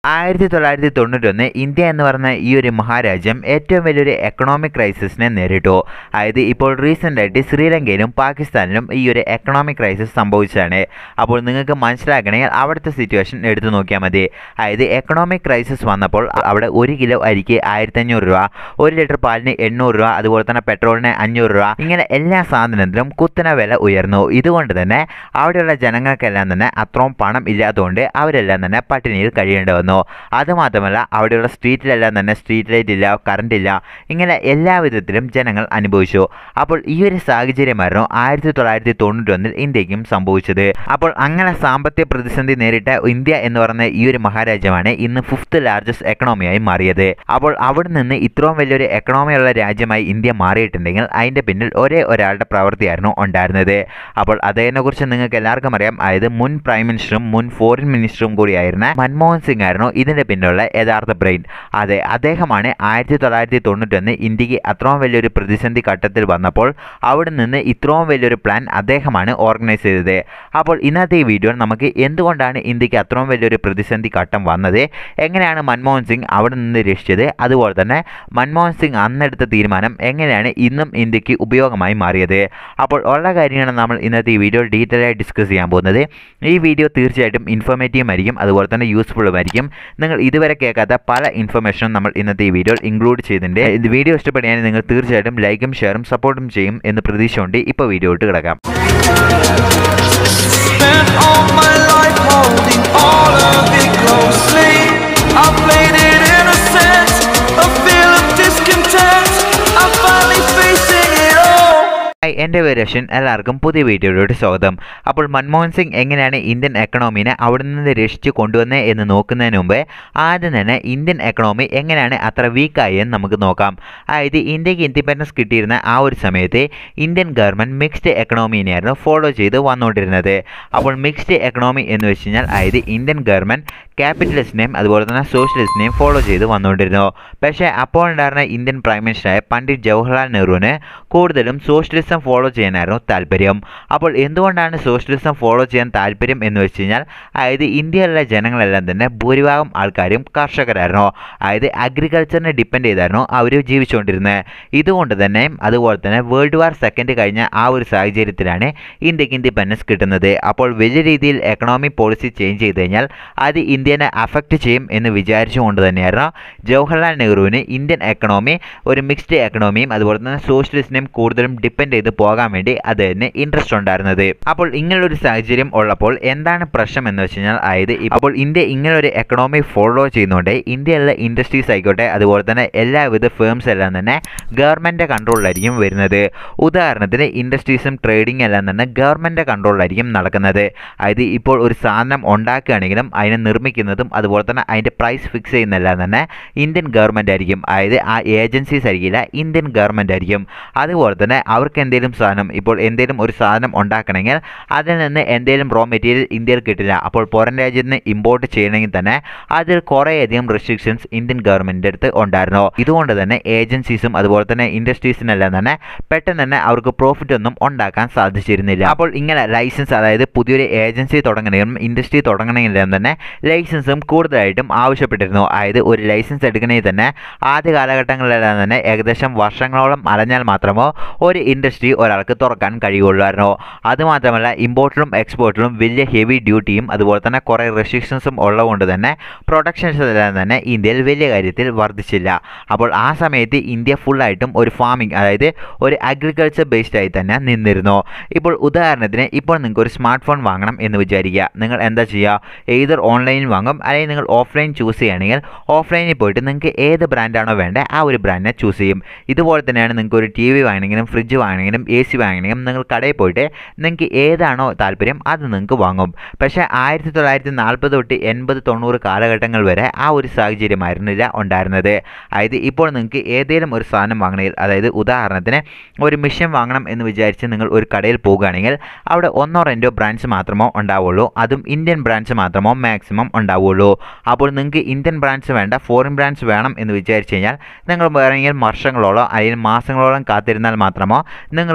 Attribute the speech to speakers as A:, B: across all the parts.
A: ആയിരത്തി തൊള്ളായിരത്തി തൊണ്ണൂറ്റൊന്ന് ഇന്ത്യ എന്ന് പറയുന്ന ഈ ഒരു മഹാരാജ്യം ഏറ്റവും വലിയൊരു എക്കണോമിക് ക്രൈസിസിനെ നേരിട്ടു അതായത് ഇപ്പോൾ റീസെൻ്റ് ആയിട്ട് ശ്രീലങ്കയിലും പാകിസ്ഥാനിലും ഈ ഒരു എക്കണോമിക് ക്രൈസിസ് സംഭവിച്ചതാണ് അപ്പോൾ നിങ്ങൾക്ക് മനസ്സിലാക്കണമെങ്കിൽ അവിടുത്തെ സിറ്റുവേഷൻ എടുത്തു നോക്കിയാൽ മതി അതായത് എക്കണോമിക് ക്രൈസിസ് വന്നപ്പോൾ അവിടെ ഒരു കിലോ അരിക്ക് ആയിരത്തഞ്ഞൂറ് രൂപ ഒരു ലിറ്റർ പാലിന് എണ്ണൂറ് രൂപ അതുപോലെ തന്നെ പെട്രോളിന് അഞ്ഞൂറ് രൂപ ഇങ്ങനെ എല്ലാ സാധനത്തിലും കുത്തന വില ഉയർന്നു ഇതുകൊണ്ട് തന്നെ അവിടെയുള്ള ജനങ്ങൾക്കെല്ലാം തന്നെ അത്രയും പണം ഇല്ലാത്തതുകൊണ്ട് അവരെല്ലാം തന്നെ പട്ടിണിയിൽ കഴിയേണ്ടി വന്നു അതുമാത്രമല്ല അവിടെയുള്ള സ്ട്രീറ്റിലെല്ലാം തന്നെ സ്ട്രീറ്റ് ലൈറ്റ് ഇല്ല കറണ്ട് ഇല്ല ഇങ്ങനെ എല്ലാ വിധത്തിലും ജനങ്ങൾ അനുഭവിച്ചു അപ്പോൾ ഈ ഒരു സാഹചര്യമായിരുന്നു ആയിരത്തി തൊള്ളായിരത്തി തൊണ്ണൂറ്റൊന്നിൽ ഇന്ത്യക്കും സംഭവിച്ചത് അപ്പോൾ അങ്ങനെ സാമ്പത്തിക പ്രതിസന്ധി നേരിട്ട ഇന്ത്യ എന്ന് പറയുന്ന ഈ ഒരു മഹാരാജ്യമാണ് ഇന്ന് ഫിഫ്ത്ത് ലാർജസ്റ്റ് എക്കണോമിയായി മാറിയത് അപ്പോൾ അവിടെ നിന്ന് ഇത്രയും വലിയൊരു എക്കണോമിയുള്ള രാജ്യമായി ഇന്ത്യ മാറിയിട്ടുണ്ടെങ്കിൽ അതിൻ്റെ പിന്നിൽ ഒരേ ഒരാളുടെ പ്രവൃത്തിയായിരുന്നു ഉണ്ടായിരുന്നത് അപ്പോൾ അദ്ദേഹത്തിനെ കുറിച്ച് നിങ്ങൾക്ക് എല്ലാവർക്കും അറിയാം അതായത് മുൻ പ്രൈം മിനിസ്റ്ററും മുൻ ഫോറിൻ മിനിസ്റ്ററും കൂടിയായിരുന്ന മൻമോഹൻ സിംഗ് ആയിരുന്നു ഇതിൻ്റെ പിന്നിലുള്ള യഥാർത്ഥ ബ്രെയിൻ അതെ അദ്ദേഹമാണ് ആയിരത്തി തൊള്ളായിരത്തി തൊണ്ണൂറ്റൊന്ന് ഇന്ത്യക്ക് അത്രയും വലിയൊരു പ്രതിസന്ധി ഘട്ടത്തിൽ വന്നപ്പോൾ അവിടെ നിന്ന് ഇത്രയും വലിയൊരു പ്ലാൻ അദ്ദേഹമാണ് ഓർഗനൈസ് ചെയ്തത് അപ്പോൾ ഇന്നത്തെ ഈ വീഡിയോ നമുക്ക് എന്തുകൊണ്ടാണ് ഇന്ത്യക്ക് അത്രയും വലിയൊരു പ്രതിസന്ധി ഘട്ടം വന്നത് എങ്ങനെയാണ് മൻമോഹൻ സിംഗ് അവിടെ നിന്ന് രക്ഷിച്ചത് അതുപോലെ തന്നെ മൻമോഹൻ സിംഗ് അന്നെടുത്ത തീരുമാനം എങ്ങനെയാണ് ഇന്നും ഇന്ത്യക്ക് ഉപയോഗമായി മാറിയത് അപ്പോൾ ഉള്ള കാര്യമാണ് നമ്മൾ ഇന്നത്തെ ഈ വീഡിയോ ഡീറ്റെയിൽ ആയി ഡിസ്കസ് ചെയ്യാൻ പോകുന്നത് ഈ വീഡിയോ തീർച്ചയായിട്ടും ഇൻഫോർമേറ്റീവ് ആയിരിക്കും അതുപോലെ തന്നെ യൂസ്ഫുള്ളും ആയിരിക്കും നിങ്ങൾ ഇതുവരെ കേൾക്കാത്ത പല ഇൻഫർമേഷനും നമ്മൾ ഇന്നത്തെ ഈ വീഡിയോയിൽ ഇൻക്ലൂഡ് ചെയ്തിട്ടുണ്ട് ഇത് വീഡിയോ ഇഷ്ടപ്പെടുകയാണെങ്കിൽ നിങ്ങൾ തീർച്ചയായിട്ടും ലൈക്കും ഷെയറും സപ്പോർട്ടും ചെയ്യും എന്ന് പ്രതീക്ഷയുണ്ട് ഇപ്പോൾ വീഡിയോ ഇട്ട് കിടക്കാം
B: Spent all my life holding all of it closely. I played it innocent, a feel of discontent. I'm finally facing it all.
A: Hi എൻ്റെ പേര് രഷൻ എല്ലാവർക്കും പുതിയ വീഡിയോയിലോട്ട് സ്വാഗതം അപ്പോൾ മൻമോഹൻ സിംഗ് എങ്ങനെയാണ് ഇന്ത്യൻ എക്കണോമിനെ അവിടെ നിന്ന് രക്ഷിച്ച് കൊണ്ടുവന്നത് എന്ന് നോക്കുന്നതിന് മുമ്പ് ആദ്യം തന്നെ ഇന്ത്യൻ എക്കണോമി എങ്ങനെയാണ് അത്ര വീക്കായി എന്ന് നമുക്ക് നോക്കാം അതായത് ഇന്ത്യക്ക് ഇൻഡിപെൻഡൻസ് കിട്ടിയിരുന്ന ആ ഒരു സമയത്ത് ഇന്ത്യൻ ഗവൺമെൻറ് മിക്സ്ഡ് എക്കണോമിനെയായിരുന്നു ഫോളോ ചെയ്ത് വന്നുകൊണ്ടിരുന്നത് അപ്പോൾ മിക്സ്ഡ് എക്കണോമി എന്ന് വെച്ച് കഴിഞ്ഞാൽ അതായത് ഇന്ത്യൻ ഗവൺമെൻറ് ക്യാപിറ്റലിസ്റ്റിനെയും അതുപോലെ തന്നെ സോഷ്യലിസ്റ്റിനെയും ഫോളോ ചെയ്ത് വന്നുകൊണ്ടിരുന്നു പക്ഷേ അപ്പോൾ ഉണ്ടായിരുന്ന ഇന്ത്യൻ പ്രൈം മിനിസ്റ്ററായ പണ്ഡിറ്റ് ജവഹർലാൽ നെഹ്റുവിന് കൂടുതലും സോഷ്യലിസം ഫോളോ ചെയ്യാനായിരുന്നു താല്പര്യം അപ്പോൾ എന്തുകൊണ്ടാണ് സോഷ്യലിസം ഫോളോ ചെയ്യാൻ താല്പര്യം എന്ന് വെച്ച് കഴിഞ്ഞാൽ അതായത് ഇന്ത്യയിലുള്ള ജനങ്ങളെല്ലാം തന്നെ ഭൂരിഭാഗം ആൾക്കാരും കർഷകരായിരുന്നു അതായത് അഗ്രികൾച്ചറിനെ ഡിപ്പെൻഡ് ചെയ്തായിരുന്നു അവർ ജീവിച്ചുകൊണ്ടിരുന്നത് ഇതുകൊണ്ട് തന്നെ അതുപോലെ തന്നെ വേൾഡ് വാർ സെക്കൻഡ് കഴിഞ്ഞ ആ ഒരു സാഹചര്യത്തിലാണ് ഇന്ത്യക്ക് ഇൻഡിപെൻഡൻസ് കിട്ടുന്നത് അപ്പോൾ വലിയ രീതിയിൽ എക്കണോമി പോളിസി ചേഞ്ച് ചെയ്ത് കഴിഞ്ഞാൽ അത് ഇന്ത്യനെ അഫക്റ്റ് ചെയ്യും എന്ന് വിചാരിച്ചുകൊണ്ട് തന്നെയായിരുന്നു ജവഹർലാൽ നെഹ്റുവിന് ഇന്ത്യൻ എക്കണോമി ഒരു മിക്സ്ഡ് എക്കണോമിയും അതുപോലെ തന്നെ സോഷ്യലിസ്റ്റിനെയും കൂടുതലും ഡിപ്പെൻഡ് ചെയ്ത് പോകാൻ വേണ്ടി അദ്ദേഹത്തിന് ഇൻട്രസ്റ്റ് ഉണ്ടായിരുന്നത് അപ്പോൾ ഇങ്ങനൊരു സാഹചര്യം ഉള്ളപ്പോൾ എന്താണ് പ്രശ്നം എന്ന് വെച്ച് കഴിഞ്ഞാൽ അതായത് അപ്പോൾ ഇന്ത്യ ഇങ്ങനെ ഒരു എക്കണോമി ഫോളോ ചെയ്യുന്നതുകൊണ്ട് ഇന്ത്യയിലെ ഇൻഡസ്ട്രീസ് ആയിക്കോട്ടെ അതുപോലെ തന്നെ എല്ലാവിധ ഫേംസ് എല്ലാം തന്നെ ഗവൺമെൻറ് കൺട്രോളിലായിരിക്കും വരുന്നത് ഉദാഹരണത്തിന് ഇൻഡസ്ട്രീസും ട്രേഡിംഗ് എല്ലാം തന്നെ ഗവൺമെൻറ് കൺട്രോളിലായിരിക്കും നടക്കുന്നത് അതായത് ഇപ്പോൾ ഒരു സാധനം ഉണ്ടാക്കുകയാണെങ്കിലും അതിനെ നിർമ്മിക്കുന്നതും അതുപോലെ തന്നെ അതിൻ്റെ പ്രൈസ് ഫിക്സ് ചെയ്യുന്നതെല്ലാം തന്നെ ഇന്ത്യൻ ഗവൺമെൻറ് ആയിരിക്കും അതായത് ആ ഏജൻസീസ് ആയിരിക്കില്ല ഇന്ത്യൻ ഗവൺമെൻറ് ആയിരിക്കും അതുപോലെ തന്നെ അവർക്ക് എന്തെങ്കിലും സാധനം ഇപ്പോൾ എന്തെങ്കിലും ഒരു സാധനം ഉണ്ടാക്കണമെങ്കിൽ അതിൽ നിന്ന് എന്തെങ്കിലും റോ മെറ്റീരിയൽ ഇന്ത്യയിൽ കിട്ടില്ല അപ്പോൾ പുറം രാജ്യത്ത് നിന്ന് ഇമ്പോർട്ട് ചെയ്യണമെങ്കിൽ തന്നെ അതിൽ കുറേയധികം റെസ്ട്രിക്ഷൻസ് ഇന്ത്യൻ ഗവൺമെൻറ്റിൻ്റെ അടുത്ത് ഉണ്ടായിരുന്നു ഇതുകൊണ്ട് തന്നെ ഏജൻസീസും അതുപോലെ തന്നെ ഇൻഡസ്ട്രീസിനെല്ലാം തന്നെ പെട്ടെന്ന് തന്നെ അവർക്ക് പ്രോഫിറ്റ് ഒന്നും ഉണ്ടാക്കാൻ സാധിച്ചിരുന്നില്ല അപ്പോൾ ഇങ്ങനെ ലൈസൻസ് അതായത് പുതിയൊരു ഏജൻസി തുടങ്ങണമെങ്കിലും ഇൻഡസ്ട്രി തുടങ്ങണമെങ്കിലും തന്നെ ലൈസൻസും കൂടുതലായിട്ടും ആവശ്യപ്പെട്ടിരുന്നു അതായത് ഒരു ലൈസൻസ് എടുക്കണമെങ്കിൽ തന്നെ ആദ്യ കാലഘട്ടങ്ങളിലെല്ലാം തന്നെ ഏകദേശം വർഷങ്ങളോളം അലഞ്ഞാൽ മാത്രമോ ഒരു ഇൻഡസ്ട്രി ഒരാൾക്ക് തുറക്കാൻ കഴിയുള്ളായിരുന്നു അതുമാത്രമല്ല ഇമ്പോർട്ടിലും എക്സ്പോർട്ടിലും വലിയ ഹെവി ഡ്യൂട്ടിയും അതുപോലെ തന്നെ കുറേ റെസ്ട്രിക്ഷൻസും ഉള്ളതുകൊണ്ട് തന്നെ പ്രൊഡക്ഷൻസ് എല്ലാം തന്നെ ഇന്ത്യയിൽ വലിയ കാര്യത്തിൽ വർദ്ധിച്ചില്ല അപ്പോൾ ആ സമയത്ത് ഇന്ത്യ ഫുള്ളായിട്ടും ഒരു ഫാമിംഗ് അതായത് ഒരു അഗ്രികൾച്ചർ ബേസ്ഡ് ആയി തന്നെ നിന്നിരുന്നു ഇപ്പോൾ ഉദാഹരണത്തിന് ഇപ്പോൾ നിങ്ങൾക്ക് ഒരു സ്മാർട്ട് ഫോൺ വാങ്ങണം എന്ന് വിചാരിക്കുക നിങ്ങൾ എന്താ ചെയ്യുക ഏതൊരു ഓൺലൈനിൽ വാങ്ങും അല്ലെങ്കിൽ നിങ്ങൾ ഓഫ്ലൈൻ ചൂസ് ചെയ്യുകയാണെങ്കിൽ ഓഫ്ലൈനിൽ പോയിട്ട് നിങ്ങൾക്ക് ഏത് ബ്രാൻഡാണോ വേണ്ടത് ആ ഒരു ബ്രാൻഡിനെ ചൂസ് ചെയ്യും ഇതുപോലെ തന്നെയാണ് നിങ്ങൾക്ക് ഒരു ടി വി വാങ്ങണമെങ്കിലും ഫ്രിഡ്ജ് വാങ്ങണമെങ്കിലും എ സി വാങ്ങണമെങ്കിലും നിങ്ങൾ കടയിൽ പോയിട്ട് നിങ്ങൾക്ക് ഏതാണോ താല്പര്യം അത് നിങ്ങൾക്ക് വാങ്ങും പക്ഷേ ആയിരത്തി തൊള്ളായിരത്തി നാൽപ്പത് തൊട്ട് എൺപത് തൊണ്ണൂറ് കാലഘട്ടങ്ങൾ വരെ ആ ഒരു സാഹചര്യമായിരുന്നില്ല ഉണ്ടായിരുന്നത് അതായത് ഇപ്പോൾ നിങ്ങൾക്ക് ഏതെങ്കിലും ഒരു സാധനം വാങ്ങണമെങ്കിൽ അതായത് ഉദാഹരണത്തിന് ഒരു മിഷൻ വാങ്ങണം എന്ന് വിചാരിച്ച് നിങ്ങൾ ഒരു കടയിൽ പോകുകയാണെങ്കിൽ അവിടെ ഒന്നോ രണ്ടോ ബ്രാൻഡ്സ് മാത്രമോ ഉണ്ടാവുള്ളൂ അതും ഇന്ത്യൻ ബ്രാൻഡ്സ് മാത്രമോ മാക്സിമം ഉണ്ടാവുള്ളൂ അപ്പോൾ നിങ്ങൾക്ക് ഇന്ത്യൻ ബ്രാൻഡ്സ് വേണ്ട ഫോറിൻ ബ്രാൻഡ്സ് വേണം എന്ന് വിചാരിച്ചു കഴിഞ്ഞാൽ നിങ്ങൾ വേണമെങ്കിൽ വർഷങ്ങളോളം അല്ലെങ്കിൽ മാസങ്ങളോളം കാത്തിരുന്നാൽ മാത്രമോ നിങ്ങൾ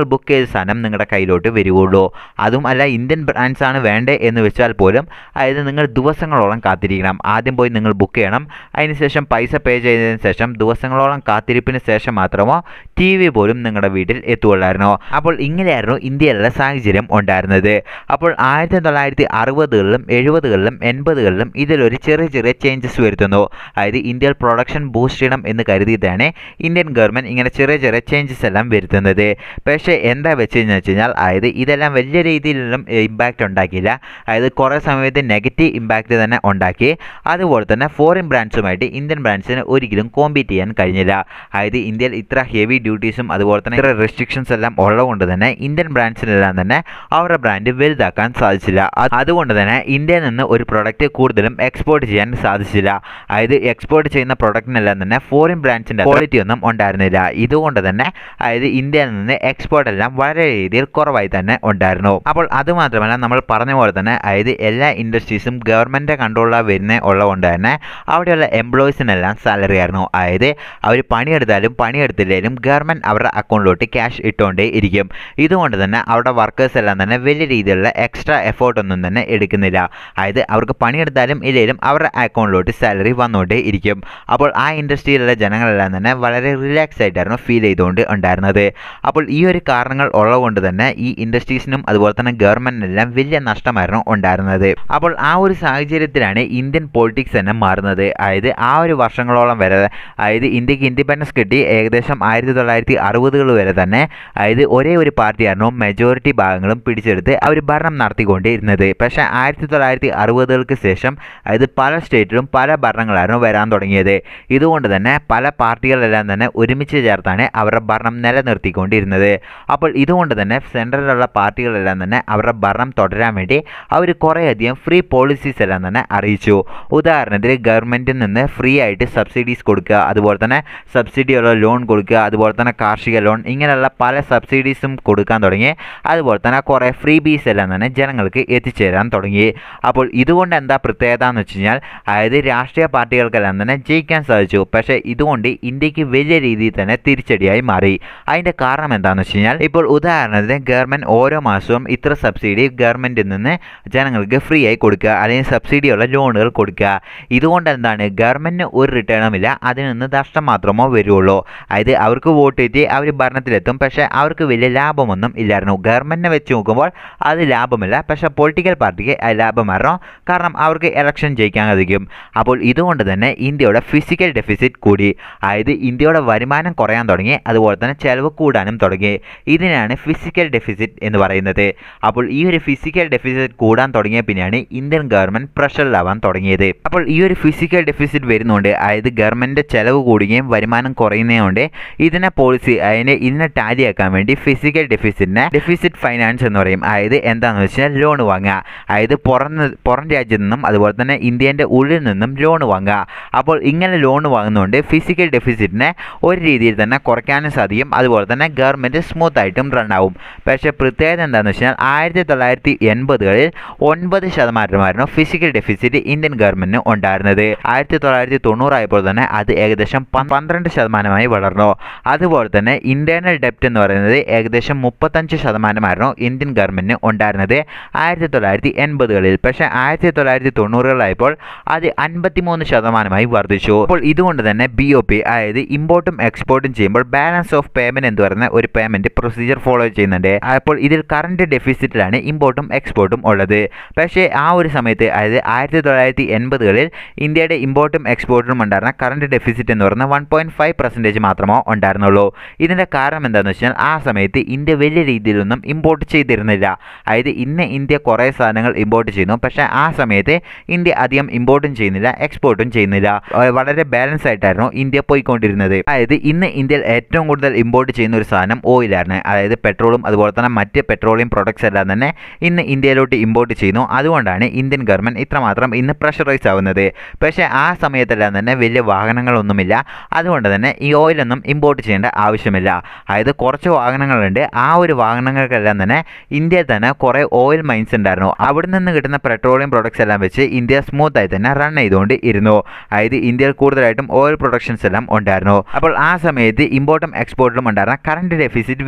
A: നിങ്ങൾ ബുക്ക് ചെയ്ത സാധനം നിങ്ങളുടെ കയ്യിലോട്ട് വരികയുള്ളൂ അതും അല്ല ഇന്ത്യൻ ബ്രാൻഡ്സ് ആണ് വേണ്ടേ എന്ന് വെച്ചാൽ പോലും അതായത് നിങ്ങൾ ദിവസങ്ങളോളം കാത്തിരിക്കണം ആദ്യം പോയി നിങ്ങൾ ബുക്ക് ചെയ്യണം അതിനുശേഷം പൈസ പേ ചെയ്തതിന് ശേഷം ദിവസങ്ങളോളം കാത്തിരിപ്പിന് ശേഷം മാത്രമോ ടി വി പോലും നിങ്ങളുടെ വീട്ടിൽ എത്തുകയുള്ളായിരുന്നു അപ്പോൾ ഇങ്ങനെയായിരുന്നു ഇന്ത്യയിലുള്ള സാഹചര്യം ഉണ്ടായിരുന്നത് അപ്പോൾ ആയിരത്തി തൊള്ളായിരത്തി അറുപതുകളിലും എഴുപതുകളിലും എൺപതുകളിലും ഇതിലൊരു ചെറിയ ചെറിയ ചേഞ്ചസ് വരുത്തുന്നു അതായത് ഇന്ത്യയിൽ പ്രൊഡക്ഷൻ ബൂസ്റ്റ് ചെയ്യണം എന്ന് കരുതിയിട്ടാണ് ഇന്ത്യൻ ഗവൺമെൻറ് ഇങ്ങനെ ചെറിയ ചെറിയ ചേഞ്ചസ് എല്ലാം വരുത്തുന്നത് പക്ഷേ എന്താ വെച്ച് വെച്ച് കഴിഞ്ഞാൽ അതായത് ഇതെല്ലാം വലിയ രീതിയിലൊന്നും ഇമ്പാക്റ്റ് ഉണ്ടാക്കിയില്ല അതായത് കുറേ സമയത്ത് നെഗറ്റീവ് ഇമ്പാക്റ്റ് തന്നെ ഉണ്ടാക്കി അതുപോലെ തന്നെ ഫോറിൻ ബ്രാൻഡ്സുമായിട്ട് ഇന്ത്യൻ ബ്രാൻഡ്സിന് ഒരിക്കലും കോമ്പീറ്റ് ചെയ്യാൻ കഴിഞ്ഞില്ല അതായത് ഇന്ത്യയിൽ ഇത്ര ഹെവി ഡ്യൂട്ടീസും അതുപോലെ തന്നെ ഇത്ര റെസ്ട്രിക്ഷൻസ് എല്ലാം ഉള്ളതുകൊണ്ട് തന്നെ ഇന്ത്യൻ ബ്രാൻഡ്സിനെല്ലാം തന്നെ അവരുടെ ബ്രാൻഡ് വലുതാക്കാൻ സാധിച്ചില്ല അത് അതുകൊണ്ട് തന്നെ ഇന്ത്യയിൽ നിന്ന് ഒരു പ്രൊഡക്റ്റ് കൂടുതലും എക്സ്പോർട്ട് ചെയ്യാൻ സാധിച്ചില്ല അതായത് എക്സ്പോർട്ട് ചെയ്യുന്ന പ്രൊഡക്റ്റിനെല്ലാം തന്നെ ഫോറിൻ ബ്രാൻഡ്സിൻ്റെ ക്വാളിറ്റി ഒന്നും ഉണ്ടായിരുന്നില്ല ഇതുകൊണ്ട് തന്നെ അതായത് ഇന്ത്യയിൽ നിന്ന് എക്സ്പോർട്ട് എല്ലാം വളരെ രീതിയിൽ കുറവായി തന്നെ ഉണ്ടായിരുന്നു അപ്പോൾ അതുമാത്രമല്ല നമ്മൾ പറഞ്ഞ പോലെ തന്നെ അതായത് എല്ലാ ഇൻഡസ്ട്രീസും ഗവൺമെൻറ് കൺട്രോളിലാണ് വരുന്ന ഉള്ളതുകൊണ്ട് തന്നെ അവിടെയുള്ള എംപ്ലോയീസിനെല്ലാം സാലറി ആയിരുന്നു അതായത് അവർ പണിയെടുത്താലും പണിയെടുത്തില്ലെങ്കിലും ഗവൺമെൻറ് അവരുടെ അക്കൗണ്ടിലോട്ട് ക്യാഷ് ഇട്ടുകൊണ്ടേ ഇരിക്കും ഇതുകൊണ്ട് തന്നെ അവരുടെ വർക്കേഴ്സ് എല്ലാം തന്നെ വലിയ രീതിയിലുള്ള എക്സ്ട്രാ എഫേർട്ട് ഒന്നും തന്നെ എടുക്കുന്നില്ല അതായത് അവർക്ക് പണിയെടുത്താലും ഇല്ലെങ്കിലും അവരുടെ അക്കൗണ്ടിലോട്ട് സാലറി വന്നുകൊണ്ടേ ഇരിക്കും അപ്പോൾ ആ ഇൻഡസ്ട്രിയിലുള്ള ജനങ്ങളെല്ലാം തന്നെ വളരെ റിലാക്സ് ആയിട്ടായിരുന്നു ഫീൽ ചെയ്തുകൊണ്ട് ഉണ്ടായിരുന്നത് അപ്പോൾ ഈ ഒരു കാരണങ്ങൾ ഉള്ളതുകൊണ്ട് തന്നെ ഈ ഇൻഡസ്ട്രീസിനും അതുപോലെ തന്നെ ഗവൺമെൻറ്റിനെല്ലാം വലിയ നഷ്ടമായിരുന്നു ഉണ്ടായിരുന്നത് അപ്പോൾ ആ ഒരു സാഹചര്യത്തിലാണ് ഇന്ത്യൻ പൊളിറ്റിക്സ് തന്നെ മാറുന്നത് അതായത് ആ ഒരു വർഷങ്ങളോളം വരെ അതായത് ഇന്ത്യക്ക് ഇൻഡിപെൻഡൻസ് കിട്ടി ഏകദേശം ആയിരത്തി തൊള്ളായിരത്തി അറുപതുകൾ വരെ തന്നെ അതായത് ഒരേ ഒരു പാർട്ടിയായിരുന്നു മെജോറിറ്റി ഭാഗങ്ങളും പിടിച്ചെടുത്ത് അവർ ഭരണം നടത്തിക്കൊണ്ടിരുന്നത് പക്ഷേ ആയിരത്തി തൊള്ളായിരത്തി അറുപതുകൾക്ക് ശേഷം അതായത് പല സ്റ്റേറ്റിലും പല ഭരണങ്ങളായിരുന്നു വരാൻ തുടങ്ങിയത് ഇതുകൊണ്ട് തന്നെ പല പാർട്ടികളെല്ലാം തന്നെ ഒരുമിച്ച് ചേർത്താണ് അവരുടെ ഭരണം നിലനിർത്തിക്കൊണ്ടിരുന്നത് അപ്പോൾ ഇതുകൊണ്ട് തന്നെ സെൻട്രലിലുള്ള പാർട്ടികളെല്ലാം തന്നെ അവരുടെ ഭരണം തുടരാൻ വേണ്ടി അവർ കുറേയധികം ഫ്രീ പോളിസീസ് എല്ലാം തന്നെ അറിയിച്ചു ഉദാഹരണത്തിന് ഗവൺമെൻറ്റിൽ നിന്ന് ഫ്രീ ആയിട്ട് സബ്സിഡീസ് കൊടുക്കുക അതുപോലെ തന്നെ സബ്സിഡിയുള്ള ലോൺ കൊടുക്കുക അതുപോലെ തന്നെ കാർഷിക ലോൺ ഇങ്ങനെയുള്ള പല സബ്സിഡീസും കൊടുക്കാൻ തുടങ്ങി അതുപോലെ തന്നെ കുറേ ഫ്രീ ബീസ് എല്ലാം തന്നെ ജനങ്ങൾക്ക് എത്തിച്ചേരാൻ തുടങ്ങി അപ്പോൾ ഇതുകൊണ്ട് എന്താ പ്രത്യേകത എന്ന് വെച്ച് കഴിഞ്ഞാൽ അതായത് രാഷ്ട്രീയ പാർട്ടികൾക്കെല്ലാം തന്നെ ജയിക്കാൻ സാധിച്ചു പക്ഷേ ഇതുകൊണ്ട് ഇന്ത്യക്ക് വലിയ രീതിയിൽ തന്നെ തിരിച്ചടിയായി മാറി അതിൻ്റെ കാരണം എന്താണെന്ന് വെച്ച് കഴിഞ്ഞാൽ ഇപ്പോൾ ഉദാഹരണത്തിന് ഗവൺമെൻറ് ഓരോ മാസവും ഇത്ര സബ്സിഡി ഗവൺമെൻറ്റിൽ നിന്ന് ജനങ്ങൾക്ക് ഫ്രീ ആയി കൊടുക്കുക അല്ലെങ്കിൽ സബ്സിഡിയുള്ള ലോണുകൾ കൊടുക്കുക ഇതുകൊണ്ട് എന്താണ് ഗവൺമെൻറ്റിന് ഒരു റിട്ടേണും ഇല്ല അതിൽ നിന്ന് നഷ്ടം മാത്രമോ വരുള്ളൂ അതായത് അവർക്ക് വോട്ട് ചെയ്ത് അവർ ഭരണത്തിലെത്തും പക്ഷേ അവർക്ക് വലിയ ലാഭമൊന്നും ഇല്ലായിരുന്നു ഗവൺമെൻറ്റിനെ വെച്ച് നോക്കുമ്പോൾ അത് ലാഭമില്ല പക്ഷേ പൊളിറ്റിക്കൽ പാർട്ടിക്ക് അത് ലാഭമായിരുന്നു കാരണം അവർക്ക് ഇലക്ഷൻ ജയിക്കാൻ സാധിക്കും അപ്പോൾ ഇതുകൊണ്ട് തന്നെ ഇന്ത്യയുടെ ഫിസിക്കൽ ഡെഫിസിറ്റ് കൂടി അതായത് ഇന്ത്യയുടെ വരുമാനം കുറയാൻ തുടങ്ങി അതുപോലെ തന്നെ ചെലവ് കൂടാനും തുടങ്ങി ഇതിനാണ് ഫിസിക്കൽ ഡെഫിസിറ്റ് എന്ന് പറയുന്നത് അപ്പോൾ ഈ ഒരു ഫിസിക്കൽ ഡെഫിസിറ്റ് കൂടാൻ തുടങ്ങിയ പിന്നെയാണ് ഇന്ത്യൻ ഗവൺമെൻറ് പ്രഷറിലാവാൻ തുടങ്ങിയത് അപ്പോൾ ഈ ഒരു ഫിസിക്കൽ ഡെഫിസിറ്റ് വരുന്നുണ്ട് അതായത് ഗവൺമെൻറ് ചെലവ് കൂടുകയും വരുമാനം കുറയുന്നതുകൊണ്ട് ഇതിനെ പോളിസി അതിനെ ഇതിനെ ടാലിയാക്കാൻ വേണ്ടി ഫിസിക്കൽ ഡെഫിസിറ്റിനെ ഡെഫിസിറ്റ് ഫൈനാൻസ് എന്ന് പറയും അതായത് എന്താണെന്ന് വെച്ചാൽ ലോൺ വാങ്ങുക അതായത് പുറം പുറം രാജ്യത്തു നിന്നും അതുപോലെ തന്നെ ഇന്ത്യൻ്റെ ഉള്ളിൽ നിന്നും ലോൺ വാങ്ങുക അപ്പോൾ ഇങ്ങനെ ലോൺ വാങ്ങുന്നതുകൊണ്ട് ഫിസിക്കൽ ഡെഫിസിറ്റിനെ ഒരു രീതിയിൽ തന്നെ കുറയ്ക്കാനും സാധിക്കും അതുപോലെ തന്നെ ഗവൺമെൻറ് സ്മൂത്ത് ആയിട്ടും റൺ ആവും പക്ഷേ പ്രത്യേകത എന്താണെന്ന് വെച്ചാൽ ആയിരത്തി തൊള്ളായിരത്തി എൺപതുകളിൽ ഒൻപത് ശതമാനമായിരുന്നു ഫിസിക്കൽ ഡെഫിസിറ്റ് ഇന്ത്യൻ ഗവൺമെൻറ്റിന് ഉണ്ടായിരുന്നത് ആയിരത്തി തൊള്ളായിരത്തി തൊണ്ണൂറായപ്പോൾ തന്നെ അത് ഏകദേശം പ- പന്ത്രണ്ട് ശതമാനമായി വളർന്നു അതുപോലെ തന്നെ ഇൻറ്റേർണൽ ഡെപ്റ്റ് എന്ന് പറയുന്നത് ഏകദേശം മുപ്പത്തഞ്ച് ശതമാനമായിരുന്നു ഇന്ത്യൻ ഗവൺമെൻറ്റിന് ഉണ്ടായിരുന്നത് ആയിരത്തി തൊള്ളായിരത്തി എൺപതുകളിൽ പക്ഷേ ആയിരത്തി തൊള്ളായിരത്തി തൊണ്ണൂറുകളായപ്പോൾ അത് അൻപത്തിമൂന്ന് ശതമാനമായി വർദ്ധിച്ചു അപ്പോൾ ഇതുകൊണ്ട് തന്നെ ബി ഒ പി അതായത് ഇമ്പോർട്ടും എക്സ്പോർട്ടും ചെയ്യുമ്പോൾ ബാലൻസ് ഓഫ് പേയ്മെൻറ്റ് എന്ന് പറയുന്ന ഒരു പേയ്മെൻറ്റ് പ്രൊസീജിയർ ഫോളോ ചെയ്യുന്നുണ്ട് അപ്പോൾ ഇതിൽ കറണ്ട് ഡെഫിസിറ്റിലാണ് ഇമ്പോർട്ടും എക്സ്പോർട്ടും ഉള്ളത് പക്ഷേ ആ ഒരു സമയത്ത് അതായത് ആയിരത്തി തൊള്ളായിരത്തി എൺപതുകളിൽ ഇന്ത്യയുടെ ഇമ്പോർട്ടും എക്സ്പോർട്ടും ഉണ്ടായിരുന്ന കറണ്ട് ഡെഫിസിറ്റ് എന്ന് പറയുന്നത് വൺ പോയിൻറ്റ് ഫൈവ് പെർസെൻറ്റേജ് മാത്രമോ ഉണ്ടായിരുന്നുള്ളൂ ഇതിൻ്റെ കാരണം എന്താണെന്ന് വെച്ചാൽ ആ സമയത്ത് ഇന്ത്യ വലിയ രീതിയിലൊന്നും ഇമ്പോർട്ട് ചെയ്തിരുന്നില്ല അതായത് ഇന്ന് ഇന്ത്യ കുറേ സാധനങ്ങൾ ഇമ്പോർട്ട് ചെയ്യുന്നു പക്ഷേ ആ സമയത്ത് ഇന്ത്യ അധികം ഇമ്പോർട്ടും ചെയ്യുന്നില്ല എക്സ്പോർട്ടും ചെയ്യുന്നില്ല അഹ് വളരെ ബാലൻസ് ആയിട്ടായിരുന്നു ഇന്ത്യ പോയിക്കൊണ്ടിരുന്നത് അതായത് ഇന്ന് ഇന്ത്യയിൽ ഏറ്റവും കൂടുതൽ ഇമ്പോർട്ട് ചെയ്യുന്ന ഒരു സാധനം ഓയിലാണ് അതായത് പെട്രോളും അതുപോലെ തന്നെ മറ്റ് പെട്രോളിയം പ്രൊഡക്ട്സ് എല്ലാം തന്നെ ഇന്ന് ഇന്ത്യയിലോട്ട് ഇമ്പോർട്ട് ചെയ്യുന്നു അതുകൊണ്ടാണ് ഇന്ത്യൻ ഗവൺമെൻറ് ഇത്രമാത്രം ഇന്ന് പ്രഷറൈസ് ആവുന്നത് പക്ഷേ ആ സമയത്തെല്ലാം തന്നെ വലിയ വാഹനങ്ങളൊന്നുമില്ല അതുകൊണ്ട് തന്നെ ഈ ഓയിലൊന്നും ഇമ്പോർട്ട് ചെയ്യേണ്ട ആവശ്യമില്ല അതായത് കുറച്ച് വാഹനങ്ങളുണ്ട് ആ ഒരു വാഹനങ്ങൾക്കെല്ലാം തന്നെ ഇന്ത്യയിൽ തന്നെ കുറേ ഓയിൽ മൈൻസ് ഉണ്ടായിരുന്നു അവിടെ നിന്ന് കിട്ടുന്ന പെട്രോളിയം പ്രൊഡക്ട്സ് എല്ലാം വെച്ച് ഇന്ത്യ സ്മൂത്ത് ആയി തന്നെ റൺ ചെയ്തുകൊണ്ട് ഇരുന്നു അതായത് ഇന്ത്യയിൽ കൂടുതലായിട്ടും ഓയിൽ പ്രൊഡക്ഷൻസ് എല്ലാം ഉണ്ടായിരുന്നു അപ്പോൾ ആ സമയത്ത് ഇമ്പോർട്ടും എക്സ്പോർട്ടിലും ഉണ്ടായിരുന്ന കറണ്ട് ഡെഫിസിറ്റ്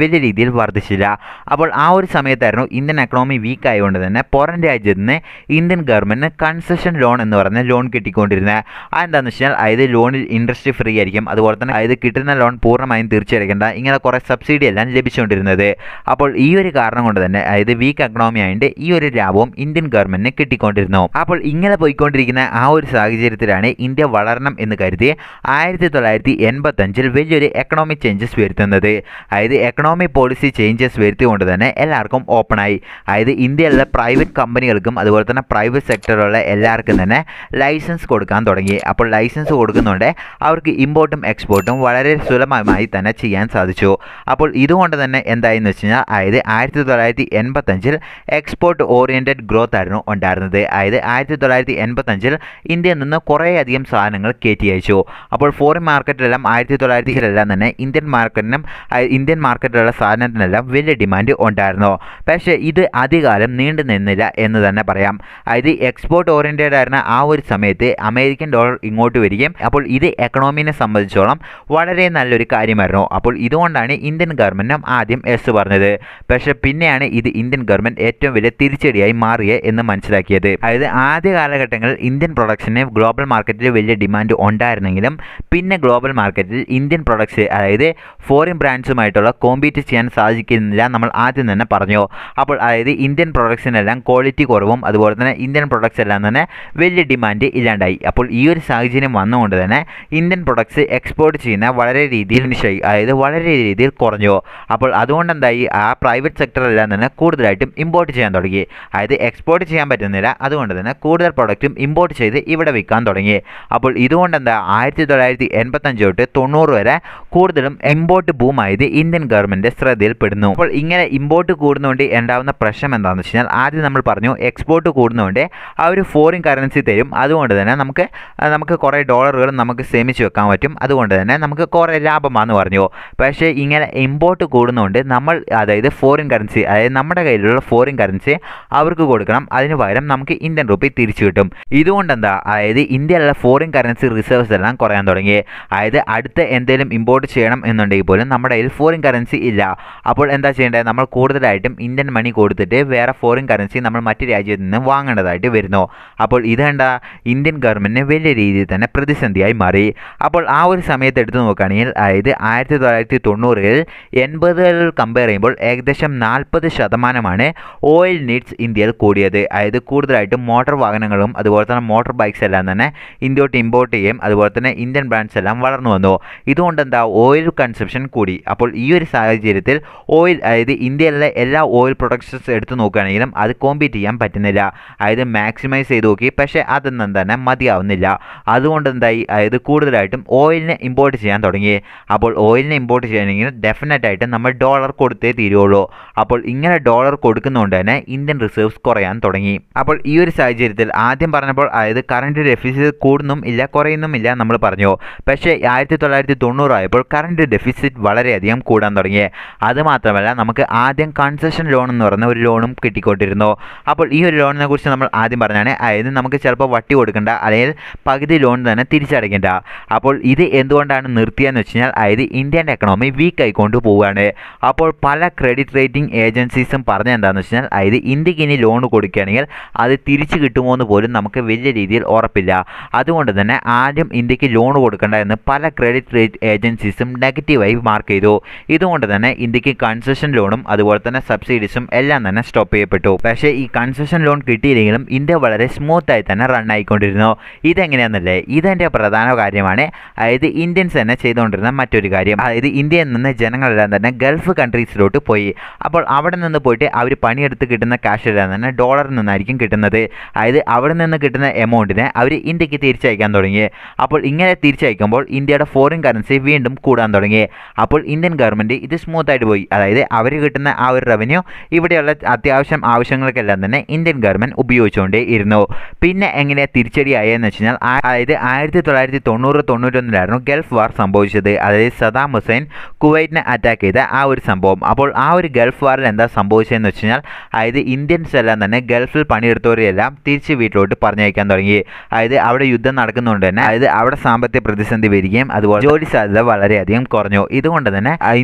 A: വലിയ രീതിയിൽ വർദ്ധിച്ചില്ല അപ്പോൾ ആ ഒരു സമയത്തായിരുന്നു ഇന്ത്യൻ എക്കണോമി വീക്ക് ആയതുകൊണ്ട് തന്നെ പുറം രാജ്യത്ത് നിന്ന് ഇന്ത്യൻ ഗവൺമെൻറ്റിന് കൺസെഷൻ ലോൺ എന്ന് പറയുന്ന ലോൺ കിട്ടിക്കൊണ്ടിരുന്നത് അതെന്താണെന്ന് വെച്ചാൽ അതായത് ലോണിൽ ഇൻട്രസ്റ്റ് ഫ്രീ ആയിരിക്കും അതുപോലെ തന്നെ അതായത് കിട്ടുന്ന ലോൺ പൂർണ്ണമായും തിരിച്ചടയ്ക്കേണ്ട ഇങ്ങനെ കുറേ സബ്സിഡി എല്ലാം ലഭിച്ചുകൊണ്ടിരുന്നത് അപ്പോൾ ഈ ഒരു കാരണം കൊണ്ട് തന്നെ അതായത് വീക്ക് എക്കണോമി ആയതുകൊണ്ട് ഈ ഒരു ലാഭവും ഇന്ത്യൻ ഗവൺമെൻറ്റിന് കിട്ടിക്കൊണ്ടിരുന്നു അപ്പോൾ ഇങ്ങനെ പോയിക്കൊണ്ടിരിക്കുന്ന ആ ഒരു സാഹചര്യത്തിലാണ് ഇന്ത്യ വളരണം എന്ന് കരുതി ആയിരത്തി തൊള്ളായിരത്തി എൺപത്തഞ്ചിൽ വലിയൊരു എക്കണോമിക് ചേഞ്ചസ് വരുത്തുന്നത് അതായത് എക്കണോമിക് പോളിസി ചേഞ്ചസ് വരുത്തിക്കൊണ്ട് തന്നെ എല്ലാവർക്കും ഓപ്പണായി അതായത് ഇന്ത്യയിലെ പ്രൈവറ്റ് കമ്പനികൾക്കും അതുപോലെ തന്നെ പ്രൈവറ്റ് സെക്ടറിലുള്ള എല്ലാവർക്കും തന്നെ ലൈസൻസ് കൊടുക്കാൻ തുടങ്ങി അപ്പോൾ ലൈസൻസ് കൊടുക്കുന്നുണ്ട് അവർക്ക് ഇമ്പോർട്ടും എക്സ്പോർട്ടും വളരെ സുലഭമായി തന്നെ ചെയ്യാൻ സാധിച്ചു അപ്പോൾ ഇതുകൊണ്ട് തന്നെ എന്തായെന്ന് വെച്ച് കഴിഞ്ഞാൽ അതായത് ആയിരത്തി തൊള്ളായിരത്തി എൺപത്തഞ്ചിൽ എക്സ്പോർട്ട് ഓറിയൻറ്റഡ് ഗ്രോത്ത് ആയിരുന്നു ഉണ്ടായിരുന്നത് അതായത് ആയിരത്തി തൊള്ളായിരത്തി എൺപത്തഞ്ചിൽ ഇന്ത്യയിൽ നിന്ന് കുറേയധികം സാധനങ്ങൾ കയറ്റി അയച്ചു അപ്പോൾ ഫോറിൻ മാർക്കറ്റിലെല്ലാം ആയിരത്തി തൊള്ളായിരത്തിലെല്ലാം തന്നെ ഇന്ത്യൻ മാർക്കറ്റിനും അഹ് ഇന്ത്യൻ മാർക്കറ്റിലുള്ള സാധനത്തിനെല്ലാം വലിയ ഡിമാൻഡ് ഉണ്ടായിരുന്നു പക്ഷേ ഇത് അധികാലം നീണ്ടു നിന്നില്ല എന്ന് തന്നെ പറയാം അതായത് എക്സ്പോർട്ട് ഓറിയൻറ്റഡ് ആയിരുന്ന ആ ഒരു സമയത്ത് അമേരിക്കൻ ഡോളർ ഇങ്ങോട്ട് വരികയും അപ്പോൾ ഇത് എക്കണോമിനെ സംബന്ധിച്ചോളം വളരെ നല്ലൊരു കാര്യമായിരുന്നു അപ്പോൾ ഇതുകൊണ്ടാണ് ഇന്ത്യൻ ഗവൺമെൻറ്റും ആദ്യം എസ് പറഞ്ഞത് പക്ഷേ പിന്നെയാണ് ഇത് ഇന്ത്യൻ ഗവൺമെൻറ് ഏറ്റവും വലിയ തിരിച്ചടിയായി മാറിയത് എന്ന് മനസ്സിലാക്കിയത് അതായത് ആദ്യ കാലഘട്ടങ്ങളിൽ ഇന്ത്യൻ പ്രൊഡക്ഷന് ഗ്ലോബൽ മാർക്കറ്റിൽ വലിയ ഡിമാൻഡ് ഉണ്ടായിരുന്നെങ്കിലും പിന്നെ ഗ്ലോബൽ മാർക്കറ്റിൽ ഇന്ത്യൻ പ്രൊഡക്ട്സ് അതായത് ഫോറിൻ ബ്രാൻഡ്സുമായിട്ടുള്ള കോമ്പീറ്റ് ചെയ്യാൻ സാധിക്കുന്നില്ല നമ്മൾ ആദ്യം തന്നെ പറഞ്ഞു അപ്പോൾ അതായത് ഇന്ത്യൻ പ്രൊഡക്ട്സിനെല്ലാം ക്വാളിറ്റി കുറവും അതുപോലെ തന്നെ ഇന്ത്യൻ പ്രൊഡക്ട്സ് എല്ലാം തന്നെ വലിയ ഡിമാൻഡ് ഇല്ലാണ്ടായി അപ്പോൾ ഈ ഒരു സാഹചര്യം വന്നുകൊണ്ട് തന്നെ ഇന്ത്യൻ പ്രൊഡക്ട്സ് എക്സ്പോർട്ട് ചെയ്യുന്ന വളരെ രീതിയിൽ നിശ്ചയി അതായത് വളരെ രീതിയിൽ കുറഞ്ഞു അപ്പോൾ അതുകൊണ്ട് എന്തായി ആ പ്രൈവറ്റ് സെക്ടറെല്ലാം തന്നെ കൂടുതലായിട്ടും ഇമ്പോർട്ട് ചെയ്യാൻ തുടങ്ങി അതായത് എക്സ്പോർട്ട് ചെയ്യാൻ പറ്റുന്നില്ല അതുകൊണ്ട് തന്നെ കൂടുതൽ പ്രൊഡക്റ്റും ഇമ്പോർട്ട് ചെയ്ത് ഇവിടെ വിൽക്കാൻ തുടങ്ങി അപ്പോൾ ഇതുകൊണ്ട് എന്താ ആയിരത്തി തൊള്ളായിരത്തി എൺപത്തഞ്ച് തൊട്ട് തൊണ്ണൂറ് വരെ കൂടുതലും ഇമ്പോർട്ട് ബൂമായത് ഇന്ത്യൻ ഗവൺമെൻറ് ശ്രദ്ധയിൽപ്പെടുന്നു അപ്പോൾ ഇങ്ങനെ ഇമ്പോർട്ട് കൂടുന്നതുകൊണ്ട് ഉണ്ടാകുന്ന പ്രശ്നം എന്താണെന്ന് വെച്ച് കഴിഞ്ഞാൽ ആദ്യം നമ്മൾ പറഞ്ഞു എക്സ്പോർട്ട് കൂടുന്നതുകൊണ്ട് ആ ഒരു ഫോറിൻ കറൻസി തരും അതുകൊണ്ട് തന്നെ നമുക്ക് ആ, നമുക്ക് കുറേ ഡോളറുകൾ നമുക്ക് സേമിച്ച് വെക്കാൻ പറ്റും അതുകൊണ്ട് തന്നെ നമുക്ക് കുറേ ലാഭമാണെന്ന് പറഞ്ഞു പക്ഷേ ഇങ്ങനെ ഇമ്പോർട്ട് കൂടുന്നതുകൊണ്ട് നമ്മൾ അതായത് ഫോറിൻ കറൻസി അതായത് നമ്മുടെ കയ്യിലുള്ള ഫോറിൻ കറൻസി അവർക്ക് കൊടുക്കണം അതിന് പകരം നമുക്ക് ഇന്ത്യൻ റുപ്പി തിരിച്ചു കിട്ടും ഇതുകൊണ്ട് എന്താ അതായത് ഇന്ത്യയിലുള്ള ഫോറിൻ കറൻസി റിസർവ്സ് എല്ലാം കുറയാൻ തുടങ്ങി അതായത് അടുത്ത എന്തെങ്കിലും ഇമ്പോർട്ട് ചെയ്യണം എന്നുണ്ടെങ്കിൽ പോലും നമ്മുടെ കയ്യിൽ ഫോറിൻ കറൻസി ഇല്ല അപ്പോൾ എന്താ ചെയ്യേണ്ടത് നമ്മൾ കൂടുതലായിട്ടും ഇന്ത്യൻ മണി കൊടുത്തിട്ട് വേറെ ഫോറിൻ കറൻസി നമ്മൾ മറ്റു രാജ്യത്ത് നിന്ന് വാങ്ങേണ്ടതായിട്ട് വരുന്നു അപ്പോൾ ഇത് കണ്ട ഇന്ത്യൻ ഗവൺമെൻറ്റിന് വലിയ രീതിയിൽ തന്നെ പ്രതിസന്ധിയായി മാറി അപ്പോൾ ആ ഒരു സമയത്ത് എടുത്തു നോക്കുകയാണെങ്കിൽ അതായത് ആയിരത്തി തൊള്ളായിരത്തി തൊണ്ണൂറുകളിൽ എൺപതുകളിൽ കമ്പയർ ചെയ്യുമ്പോൾ ഏകദേശം നാൽപ്പത് ശതമാനമാണ് ഓയിൽ നീഡ്സ് ഇന്ത്യയിൽ കൂടിയത് അതായത് കൂടുതലായിട്ടും മോട്ടോർ വാഹനങ്ങളും അതുപോലെ തന്നെ മോട്ടോർ ബൈക്സ് എല്ലാം തന്നെ ഇന്ത്യയോട്ട് ഇമ്പോർട്ട് ചെയ്യും അതുപോലെ തന്നെ ഇന്ത്യൻ ബ്രാൻഡ്സ് എല്ലാം വളർന്നു വന്നു ഇതുകൊണ്ട് എന്താ ഓയിൽ കൺസപ്ഷൻ കൂടി അപ്പോൾ ഈ ഒരു സാഹചര്യത്തിൽ ഓയിൽ അതായത് ഇന്ത്യയിലെ എല്ലാ ഓയിൽ പ്രൊഡക്ട്സ് എടുത്തു നോക്കുകയാണെങ്കിലും അത് കോമ്പീറ്റ് ചെയ്യാൻ പറ്റുന്നില്ല അതായത് മാക്സിമൈസ് ചെയ്ത് നോക്കി പക്ഷേ അതൊന്നും തന്നെ മതിയാവുന്നില്ല അതുകൊണ്ട് എന്തായി അതായത് കൂടുതലായിട്ടും ഓയിലിനെ ഇമ്പോർട്ട് ചെയ്യാൻ തുടങ്ങി അപ്പോൾ ഓയിലിനെ ഇമ്പോർട്ട് ചെയ്യണമെങ്കിൽ ഡെഫിനറ്റ് ആയിട്ട് നമ്മൾ ഡോളർ കൊടുത്തേ തീരുള്ളൂ അപ്പോൾ ഇങ്ങനെ ഡോളർ കൊടുക്കുന്നതുകൊണ്ട് തന്നെ ഇന്ത്യൻ റിസർവ്സ് കുറയാൻ തുടങ്ങി അപ്പോൾ ഈ ഒരു സാഹചര്യത്തിൽ ആദ്യം പറഞ്ഞപ്പോൾ അതായത് കറണ്ട് ഡെഫിസിറ്റ് കൂടുന്നും ഇല്ല കുറയുന്നും ഇല്ല നമ്മൾ പറഞ്ഞു പക്ഷേ ആയിരത്തി തൊള്ളായിരത്തി തൊണ്ണൂറായപ്പോൾ കറണ്ട് ഡെഫിസിറ്റ് വളരെയധികം കൂടാൻ തുടങ്ങി അത് മാത്രമല്ല നമുക്ക് ആദ്യം കൺസെഷൻ ലോൺ എന്ന് പറയുന്ന ഒരു ലോണും കിട്ടിക്കൊണ്ടിരുന്നു അപ്പോൾ ഈ ഒരു ലോണിനെ കുറിച്ച് നമ്മൾ ആദ്യം പറഞ്ഞാണ് അതായത് നമുക്ക് ചിലപ്പോൾ വട്ടി കൊടുക്കേണ്ട അല്ലെങ്കിൽ പകുതി ലോൺ തന്നെ തിരിച്ചടയ്ക്കേണ്ട അപ്പോൾ ഇത് എന്തുകൊണ്ടാണ് നിർത്തിയെന്ന് വെച്ച് കഴിഞ്ഞാൽ അതായത് ഇന്ത്യൻ എക്കണോമി വീക്ക് ആയിക്കൊണ്ട് പോവുകയാണ് അപ്പോൾ പല ക്രെഡിറ്റ് റേറ്റിംഗ് ഏജൻസീസും പറഞ്ഞ എന്താണെന്ന് വെച്ച് കഴിഞ്ഞാൽ അതായത് ഇന്ത്യക്ക് ഇനി ലോൺ കൊടുക്കുകയാണെങ്കിൽ അത് തിരിച്ചു കിട്ടുമോ എന്ന് പോലും നമുക്ക് വലിയ രീതിയിൽ ഉറപ്പില്ല അതുകൊണ്ട് തന്നെ ആദ്യം ഇന്ത്യക്ക് ലോൺ കൊടുക്കേണ്ട എന്ന് പല ക്രെഡിറ്റ് റേറ്റ് ഏജൻസീസും നെഗറ്റീവായി മാർക്ക് ചെയ്തു ഇതുകൊണ്ട് തന്നെ ഇന്ത്യക്ക് കൺസെഷൻ ലോണും അതുപോലെ തന്നെ സബ്സിഡീസും എല്ലാം തന്നെ സ്റ്റോപ്പ് ചെയ്യപ്പെട്ടു പക്ഷേ ഈ കൺസെഷൻ ലോൺ കിട്ടിയില്ലെങ്കിലും ഇന്ത്യ വളരെ സ്മൂത്ത് ആയി തന്നെ റൺ ആയിക്കൊണ്ടിരുന്നു ഇതെങ്ങനെയാണെന്നല്ലേ ഇതെൻ്റെ പ്രധാന കാര്യമാണ് അതായത് ഇന്ത്യൻസ് തന്നെ ചെയ്തുകൊണ്ടിരുന്ന മറ്റൊരു കാര്യം അതായത് ഇന്ത്യയിൽ നിന്ന് ജനങ്ങളെല്ലാം തന്നെ ഗൾഫ് കൺട്രീസിലോട്ട് പോയി അപ്പോൾ അവിടെ നിന്ന് പോയിട്ട് അവർ പണിയെടുത്ത് കിട്ടുന്ന ക്യാഷ് എല്ലാം തന്നെ ഡോളറിൽ നിന്നായിരിക്കും കിട്ടുന്നത് അതായത് അവിടെ നിന്ന് കിട്ടുന്ന എമൗണ്ടിനെ അവർ ഇന്ത്യക്ക് തിരിച്ചയക്കാൻ തുടങ്ങി അപ്പോൾ ഇങ്ങനെ തിരിച്ചയക്കുമ്പോൾ ഇന്ത്യയുടെ ഫോറിൻ കറൻസി വീണ്ടും കൂടാൻ തുടങ്ങി അപ്പോൾ ഇന്ത്യൻ ഗവൺമെൻറ് ഇത് സ്മൂത്ത് ആയിട്ട് പോയി അതായത് അവർ കിട്ടുന്ന ആ ഒരു റവന്യൂ ഇവിടെയുള്ള അത്യാവശ്യം ആവശ്യങ്ങൾക്കെല്ലാം തന്നെ ഇന്ത്യൻ ഗവൺമെൻറ് ഉപയോഗിച്ചുകൊണ്ടേ ഇരുന്നു പിന്നെ എങ്ങനെ തിരിച്ചടിയായെന്ന് വെച്ച് കഴിഞ്ഞാൽ ആ- അതായത് ആയിരത്തി തൊള്ളായിരത്തി തൊണ്ണൂറ് തൊണ്ണൂറ്റൊന്നിലായിരുന്നു ഗൾഫ് വാർ സംഭവിച്ചത് അതായത് സദാം ഹുസൈൻ കുവൈറ്റിനെ അറ്റാക്ക് ചെയ്ത ആ ഒരു സംഭവം അപ്പോൾ ആ ഒരു ഗൾഫ് വാറിൽ എന്താ സംഭവിച്ചതെന്ന് വെച്ച് കഴിഞ്ഞാൽ അതായത് ഇന്ത്യൻസ് എല്ലാം തന്നെ ഗൾഫിൽ പണിയെടുത്തവരെല്ലാം തിരിച്ച് വീട്ടിലോട്ട് പറഞ്ഞയക്കാൻ തുടങ്ങി അതായത് അവിടെ യുദ്ധം നടക്കുന്നതുകൊണ്ട് തന്നെ അതായത് അവിടെ സാമ്പത്തിക പ്രതിസന്ധി വരികയും അതുപോലെ ജോലി സാധ്യത വളരെയധികം കുറഞ്ഞു ഇതുകൊണ്ട് തന്നെ ആ ഇന്ത്യൻസ് എല്ലാം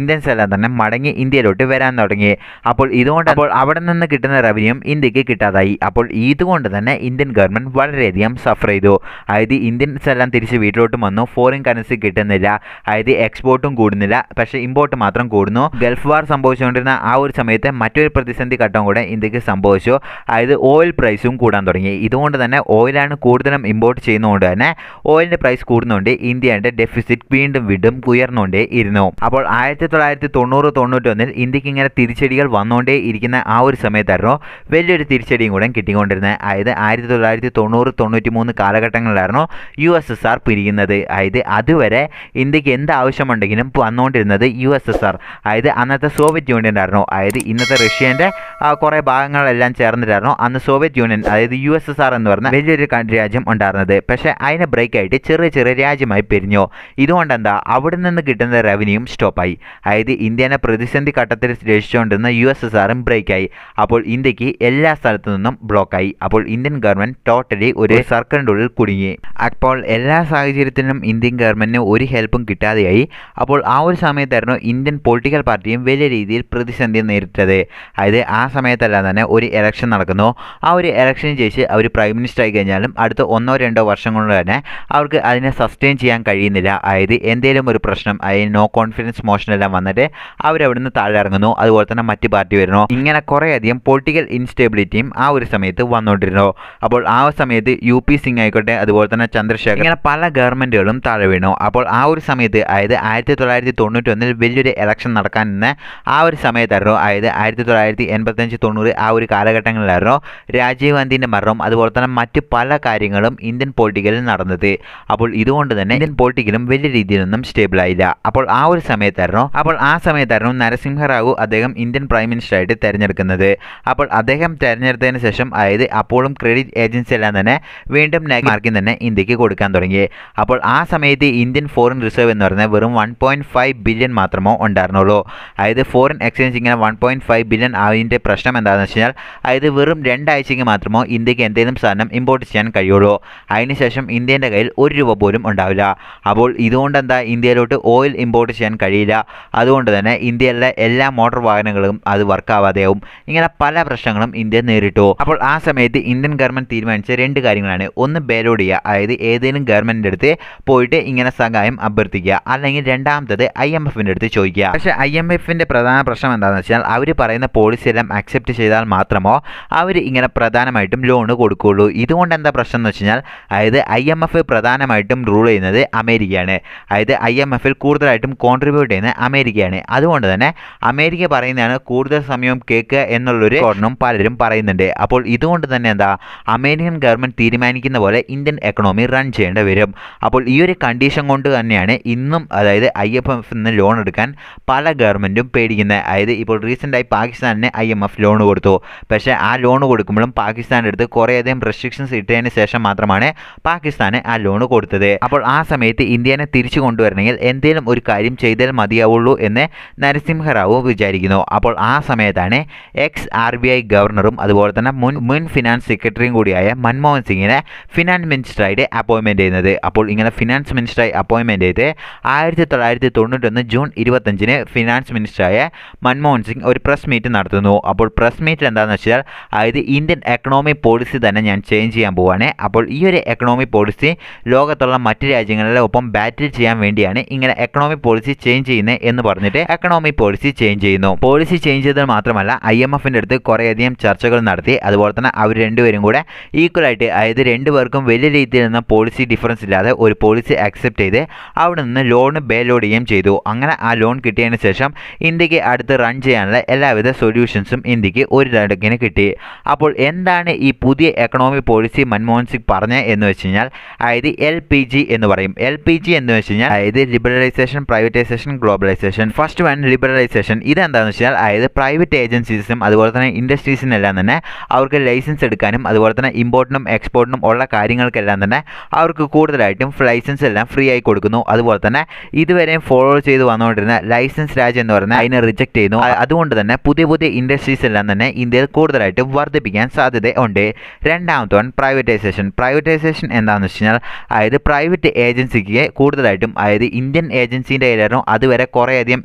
A: തന്നെ മടങ്ങി ഇന്ത്യയിലോട്ട് വരാൻ തുടങ്ങി അപ്പോൾ ഇതുകൊണ്ട് അപ്പോൾ അവിടെ നിന്ന് കിട്ടുന്ന റവന്യൂ ഇന്ത്യക്ക് കിട്ടാതായി അപ്പോൾ ഇതുകൊണ്ട് തന്നെ ഇന്ത്യൻ ഗവൺമെൻറ് വളരെയധികം സഫർ ചെയ്തു അതായത് ഇന്ത്യൻസ് എല്ലാം തിരിച്ച് വീട്ടിലോട്ട് വന്നു ഫോറിൻ കറൻസി കിട്ടുന്നില്ല അതായത് എക്സ്പോർട്ടും കൂടുന്നില്ല പക്ഷേ ഇമ്പോർട്ട് മാത്രം കൂടുന്നു ഗൾഫ് വാർ സംഭവിച്ചുകൊണ്ടിരുന്ന ആ ഒരു സമയത്ത് മറ്റൊരു പ്രതിസന്ധി ഘട്ടം കൂടെ ഇന്ത്യക്ക് സംഭവിച്ചു അതായത് ഓയിൽ പ്രൈസും കൂടാൻ തുടങ്ങി ഇതുകൊണ്ട് തന്നെ ഓയിലാണ് കൂടുതലും ഇമ്പോർട്ട് ചെയ്യുന്നതുകൊണ്ട് തന്നെ ഓയിലിൻ്റെ പ്രൈസ് കൂടുന്നുണ്ട് ഇന്ത്യയുടെ ഡെഫിസിറ്റ് വീണ്ടും വീണ്ടും ഉയർന്നുകൊണ്ടേ ഇരുന്നു അപ്പോൾ ആയിരത്തി തൊള്ളായിരത്തി തൊണ്ണൂറ് തൊണ്ണൂറ്റൊന്നിൽ ഇന്ത്യക്ക് ഇങ്ങനെ തിരിച്ചടികൾ വന്നുകൊണ്ടേ ഇരിക്കുന്ന ആ ഒരു സമയത്തായിരുന്നു വലിയൊരു തിരിച്ചടിയും കൂടെ കിട്ടിക്കൊണ്ടിരുന്നത് അതായത് ആയിരത്തി തൊള്ളായിരത്തി തൊണ്ണൂറ് തൊണ്ണൂറ്റി മൂന്ന് കാലഘട്ടങ്ങളിലായിരുന്നു യു എസ് എസ് ആർ പിരിയുന്നത് അതായത് അതുവരെ ഇന്ത്യക്ക് എന്ത് ആവശ്യമുണ്ടെങ്കിലും വന്നുകൊണ്ടിരുന്നത് യു എസ് എസ് ആർ അതായത് അന്നത്തെ സോവിയറ്റ് യൂണിയൻ ആയിരുന്നു അതായത് ഇന്നത്തെ റഷ്യൻ്റെ കുറേ ഭാഗങ്ങളെല്ലാം ചേർന്നിട്ടായിരുന്നു അന്ന് സോവിയറ്റ് യൂണിയൻ അതായത് യു എസ് എസ് ആർ എന്ന് പറഞ്ഞ വലിയൊരു ക- രാജ്യം ഉണ്ടായിരുന്നത് പക്ഷേ അതിനെ ബ്രേക്ക് ആയിട്ട് ചെറിയ ചെറിയ രാജ്യമായി പിരിഞ്ഞു ഇതുകൊണ്ട് എന്താ അവിടെ നിന്ന് കിട്ടുന്ന റവന്യൂയും സ്റ്റോപ്പായി അതായത് ഇന്ത്യനെ പ്രതിസന്ധി ഘട്ടത്തിൽ രക്ഷിച്ചുകൊണ്ടിരുന്ന യു എസ് എസ് ആറും ബ്രേക്കായി അപ്പോൾ ഇന്ത്യക്ക് എല്ലാ സ്ഥലത്തു നിന്നും ബ്ലോക്കായി അപ്പോൾ ഇന്ത്യൻ ഗവൺമെൻറ് ടോട്ടലി ഒരു സർക്കിളിൻ്റെ ഉള്ളിൽ കുടുങ്ങി അപ്പോൾ എല്ലാ സാഹചര്യത്തിലും ഇന്ത്യൻ ഗവൺമെൻറ്റിന് ഒരു ഹെൽപ്പും കിട്ടാതെയായി അപ്പോൾ ആ ഒരു സമയത്തായിരുന്നു ഇന്ത്യൻ പൊളിറ്റിക്കൽ പാർട്ടിയും വലിയ രീതിയിൽ പ്രതിസന്ധി നേരിട്ടത് അതായത് ആ സമയത്തെല്ലാം തന്നെ ഒരു ഇലക്ഷൻ നടക്കുന്നു ആ ഒരു ഇലക്ഷൻ ജയിച്ച് അവർ പ്രൈം മിനിസ്റ്റർ ആയി കഴിഞ്ഞാലും അടുത്ത ഒന്നോ രണ്ടോ വർഷം കൊണ്ട് തന്നെ അവർക്ക് അതിനെ സസ്റ്റെയിൻ ചെയ്യാൻ കഴിയുന്നില്ല അതായത് എന്തെങ്കിലും ഒരു പ്രശ്നം അതായത് നോ കോൺഫിഡൻസ് മോഷനെല്ലാം വന്നിട്ട് അവരവിടുന്ന് താഴെ ഇറങ്ങുന്നു അതുപോലെ തന്നെ മറ്റ് പാർട്ടി വരുന്നു ഇങ്ങനെ കുറേയധികം പൊളിറ്റിക്കൽ ഇൻസ്റ്റെബിലിറ്റിയും ആ ഒരു സമയത്ത് വന്നുകൊണ്ടിരുന്നു അപ്പോൾ ആ ഒരു സമയത്ത് യു പി സിംഗ് ആയിക്കോട്ടെ അതുപോലെ തന്നെ ചന്ദ്രശേഖർ ഇങ്ങനെ പല ഗവൺമെൻറ്റുകളും താഴെ വീണു അപ്പോൾ ആ ഒരു സമയത്ത് അതായത് ആയിരത്തി തൊള്ളായിരത്തി തൊണ്ണൂറ്റൊന്നിൽ വലിയൊരു ഇലക്ഷൻ നടക്കാൻ നിന്ന് ആ ഒരു സമയത്തായിരുന്നു അതായത് ആയിരത്തി തൊള്ളായിരത്തി എൺപത്തഞ്ച് തൊണ്ണൂറ് ആ ഒരു കാലഘട്ടങ്ങളിലായിരുന്നു രാജീവ് ഗാന്ധിൻ്റെ മരണവും അതുപോലെ തന്നെ മറ്റ് പല കാര്യങ്ങളും ഇന്ത്യൻ പൊളിറ്റിക്കലിൽ നടന്നത് അപ്പോൾ ഇതുകൊണ്ട് തന്നെ ഇന്ത്യൻ പൊളിറ്റിക്കലും വലിയ രീതിയിലൊന്നും സ്റ്റേബിൾ ആയില്ല അപ്പോൾ ആ ഒരു സമയത്തായിരുന്നു അപ്പോൾ ആ സമയത്തായിരുന്നു നരസിംഹറാവു അദ്ദേഹം ഇന്ത്യൻ പ്രൈം മിനിസ്റ്റർ ആയിട്ട് തിരഞ്ഞെടുക്കുന്നത് അപ്പോൾ അദ്ദേഹം തിരഞ്ഞെടുത്തതിന് ശേഷം അതായത് അപ്പോഴും ക്രെഡിറ്റ് ഏജൻസി എല്ലാം തന്നെ വീണ്ടും നെഗറ്റീവ് മാർക്കിംഗ് തന്നെ ഇന്ത്യക്ക് കൊടുക്കാൻ തുടങ്ങി അപ്പോൾ ആ സമയത്ത് ഇന്ത്യൻ ഫോറിൻ റിസർവ് എന്ന് പറയുന്നത് വെറും വൺ പോയിൻറ്റ് ഫൈവ് ബില്യൺ മാത്രമോ ഉണ്ടായിരുന്നുള്ളൂ അതായത് ഫോറിൻ എക്സ്ചേഞ്ച് ഇങ്ങനെ വൺ പോയിൻറ്റ് ഫൈവ് ബില്യൺ അതിൻ്റെ പ്രശ്നം എന്താണെന്ന് വെച്ച് കഴിഞ്ഞാൽ അതായത് വെറും രണ്ടാഴ്ചയ്ക്ക് മാത്രമോ ഇന്ത്യക്ക് എന്തെങ്കിലും സാധനം ഇമ്പോർട്ട് ചെയ്യാൻ കഴിയുള്ളൂ അതിനുശേഷം ഇന്ത്യൻ്റെ കയ്യിൽ ഒരു രൂപ പോലും ഉണ്ടാവില്ല അപ്പോൾ ഇതുകൊണ്ട് എന്താ ഇന്ത്യയിലോട്ട് ഓയിൽ ഇമ്പോർട്ട് ചെയ്യാൻ കഴിയില്ല അതുകൊണ്ട് തന്നെ ഇന്ത്യയിലെ എല്ലാ മോട്ടോർ വാഹനങ്ങളും അത് വർക്കാവാതെയാവും ഇങ്ങനെ പല പ്രശ്നങ്ങളും ഇന്ത്യ നേരിട്ടു അപ്പോൾ ആ സമയത്ത് ഇന്ത്യൻ ഗവൺമെൻറ് തീരുമാനിച്ച രണ്ട് കാര്യങ്ങളാണ് ഒന്ന് ബേലോഡ് ചെയ്യുക അതായത് ഏതെങ്കിലും ഗവൺമെൻറ്റിൻ്റെ അടുത്ത് പോയിട്ട് ഇങ്ങനെ സഹായം അഭ്യർത്ഥിക്കുക അല്ലെങ്കിൽ രണ്ടാമത്തത് ഐ എം എഫിൻ്റെ അടുത്ത് ചോദിക്കുക പക്ഷേ ഐ എം എഫിൻ്റെ പ്രധാന പ്രശ്നം എന്താണെന്ന് വെച്ചാൽ അവർ പറയുന്ന പോളിസി എല്ലാം അക്സെപ്റ്റ് ചെയ്താൽ മാത്രമോ അവർ ഇങ്ങനെ പ്രധാനമായിട്ടും ലോണ് കൊടുക്കുകയുള്ളൂ ഇതുകൊണ്ട് എന്താ പ്രശ്നം എന്ന് വെച്ച് കഴിഞ്ഞാൽ അതായത് ഐ എം എഫ് പ്രധാനമായിട്ടും റൂൾ ചെയ്യുന്നത് അമേരിക്കയാണ് അതായത് ഐ എം എഫിൽ കൂടുതലായിട്ടും കോൺട്രിബ്യൂട്ട് ചെയ്യുന്നത് അമേരിക്കയാണ് അതുകൊണ്ട് തന്നെ അമേരിക്ക പറയുന്നതാണ് കൂടുതൽ സമയം കേൾക്കുക എന്നുള്ളൊരു കാരണവും പലരും പറയുന്നുണ്ട് അപ്പോൾ ഇതുകൊണ്ട് തന്നെ എന്താ അമേരിക്കൻ ഗവൺമെൻറ് തീരുമാനിക്കുന്ന പോലെ ഇന്ത്യൻ എക്കണോമി റൺ ചെയ്യേണ്ടി വരും അപ്പോൾ ഈ ഒരു കണ്ടീഷൻ കൊണ്ട് തന്നെയാണ് ഇന്നും അതായത് ഐ എഫ് എഫ് നിന്ന് ലോൺ എടുക്കാൻ പല ഗവൺമെൻറ്റും പേടിക്കുന്നത് അതായത് ഇപ്പോൾ റീസെൻ്റായി പാകിസ്ഥാനിന് ഐ എം എഫ് ലോൺ കൊടുത്തു പക്ഷേ ആ ലോൺ കൊടുക്കുമ്പോഴും പാകിസ്ഥാൻ്റെ അടുത്ത് കുറേയധികം റെസ്ട്രിക്ഷൻസ് ഇട്ടതിന് ശേഷം മാത്രമാണ് പാകിസ്ഥാന് ആ ലോൺ കൊടുത്തത് അപ്പോൾ ആ സമയത്ത് ഇന്ത്യനെ തിരിച്ചു കൊണ്ടുവരണമെങ്കിൽ എന്തെങ്കിലും ഒരു കാര്യം ചെയ്താൽ മതിയാവുള്ളൂ എന്ന് നരസിംഹറാവു വിചാരിക്കുന്നു അപ്പോൾ ആ സമയത്താണ് എക്സ് ആർ ബി ഐ ഗവർണറും അതുപോലെ തന്നെ മുൻ മുൻ ഫിനാൻസ് സെക്രട്ടറിയും കൂടിയായ മൻമോഹൻ സിംഗിനെ ഫിനാൻസ് മിനിസ്റ്ററായിട്ട് അപ്പോയിൻമെൻറ്റ് ചെയ്യുന്നത് അപ്പോൾ ഇങ്ങനെ ഫിനാൻസ് മിനിസ്റ്ററായി അപ്പോയിൻമെൻറ്റ് ചെയ്ത് ആയിരത്തി തൊള്ളായിരത്തി തൊണ്ണൂറ്റൊന്ന് ജൂൺ ഇരുപത്തഞ്ചിന് ഫിനാൻസ് മിനിസ്റ്ററായ മൻമോഹൻ സിംഗ് ഒരു പ്രസ് മീറ്റ് നടത്തുന്നു അപ്പോൾ പ്രസ് മീറ്റിൽ എന്താണെന്ന് വെച്ചാൽ അതായത് ഇന്ത്യൻ എക്കണോമി പോളിസി തന്നെ ഞാൻ ചേഞ്ച് ചെയ്യാൻ പോവാണ് അപ്പോൾ ഈ ഒരു എക്കണോമി പോളിസി ലോകത്തുള്ള മറ്റ് രാജ്യങ്ങളുടെ ഒപ്പം ബാറ്റിൽ ചെയ്യാൻ വേണ്ടിയാണ് ഇങ്ങനെ എക്കണോമി പോളിസി ചേഞ്ച് ചെയ്യുന്നത് എന്ന് പറഞ്ഞിട്ട് എക്കണോമി പോളിസി ചേഞ്ച് ചെയ്യുന്നു പോളിസി ചേഞ്ച് ചെയ്തത് മാത്രമല്ല ഐ എം എഫിൻ്റെ അടുത്ത് കുറേയധികം ചർച്ചകൾ നടത്തി അതുപോലെ തന്നെ അവർ രണ്ടുപേരും കൂടെ ഈക്വലായിട്ട് അതായത് രണ്ടുപേർക്കും വലിയ രീതിയിൽ നിന്ന് പോളിസി ഡിഫറൻസ് ഇല്ലാതെ ഒരു പോളിസി അക്സെപ്റ്റ് ചെയ്ത് അവിടെ നിന്ന് ലോൺ ബേലോഡ് ചെയ്യുകയും ചെയ്തു അങ്ങനെ ആ ലോൺ കിട്ടിയതിന് ശേഷം ഇന്ത്യക്ക് അടുത്ത് റൺ ചെയ്യാനുള്ള എല്ലാവിധ സൊല്യൂഷൻസും ഇന്ത്യക്ക് ഒരു നടക്കിന് കിട്ടി അപ്പോൾ എന്താണ് ഈ പുതിയ എക്കണോമി പോളിസി മൻമോഹൻ സിംഗ് പറഞ്ഞത് എന്ന് വെച്ച് കഴിഞ്ഞാൽ അതായത് എൽ പി ജി എന്ന് പറയും എൽ പി ജി എന്ന് വെച്ച് കഴിഞ്ഞാൽ അതായത് liberalisation privatisation globalisation first one liberalisation ഇതെന്താണെന്ന് വെച്ചാൽ അതായത് പ്രൈവറ്റ് ഏജൻസീസും അതുപോലെ തന്നെ ഇൻഡസ്ട്രീസിനെല്ലാം തന്നെ അവർക്ക് ലൈസൻസ് എടുക്കാനും അതുപോലെ തന്നെ ഇമ്പോർട്ടിനും എക്സ്പോർട്ടിനും ഉള്ള കാര്യങ്ങൾക്കെല്ലാം തന്നെ അവർക്ക് കൂടുതലായിട്ടും ലൈസൻസ് എല്ലാം ഫ്രീ ആയി കൊടുക്കുന്നു അതുപോലെ തന്നെ ഇതുവരെയും ഫോളോ ചെയ്ത് വന്നുകൊണ്ടിരുന്ന ലൈസൻസ് രാജ് എന്ന് പറയുന്ന അതിനെ റിജക്ട് ചെയ്യുന്നു അ- അതുകൊണ്ട് തന്നെ പുതിയ പുതിയ ഇൻഡസ്ട്രീസ് എല്ലാം തന്നെ ഇന്ത്യയിൽ കൂടുതലായിട്ടും വർദ്ധിപ്പിക്കാൻ സാധ്യത ഉണ്ട് രണ്ടാമത്തെ വൺ പ്രൈവറ്റൈസേഷൻ പ്രൈവറ്റൈസേഷൻ എന്താണെന്ന് വെച്ച് കഴിഞ്ഞാൽ അതായത് പ്രൈവറ്റ് ഏജൻസിക്ക് കൂടുതലായിട്ടും അതായത് ഇന്ത്യൻ ഏജൻസീൻ്റെ കയ്യിലായിരുന്നു അതുവരെ കുറേയധികം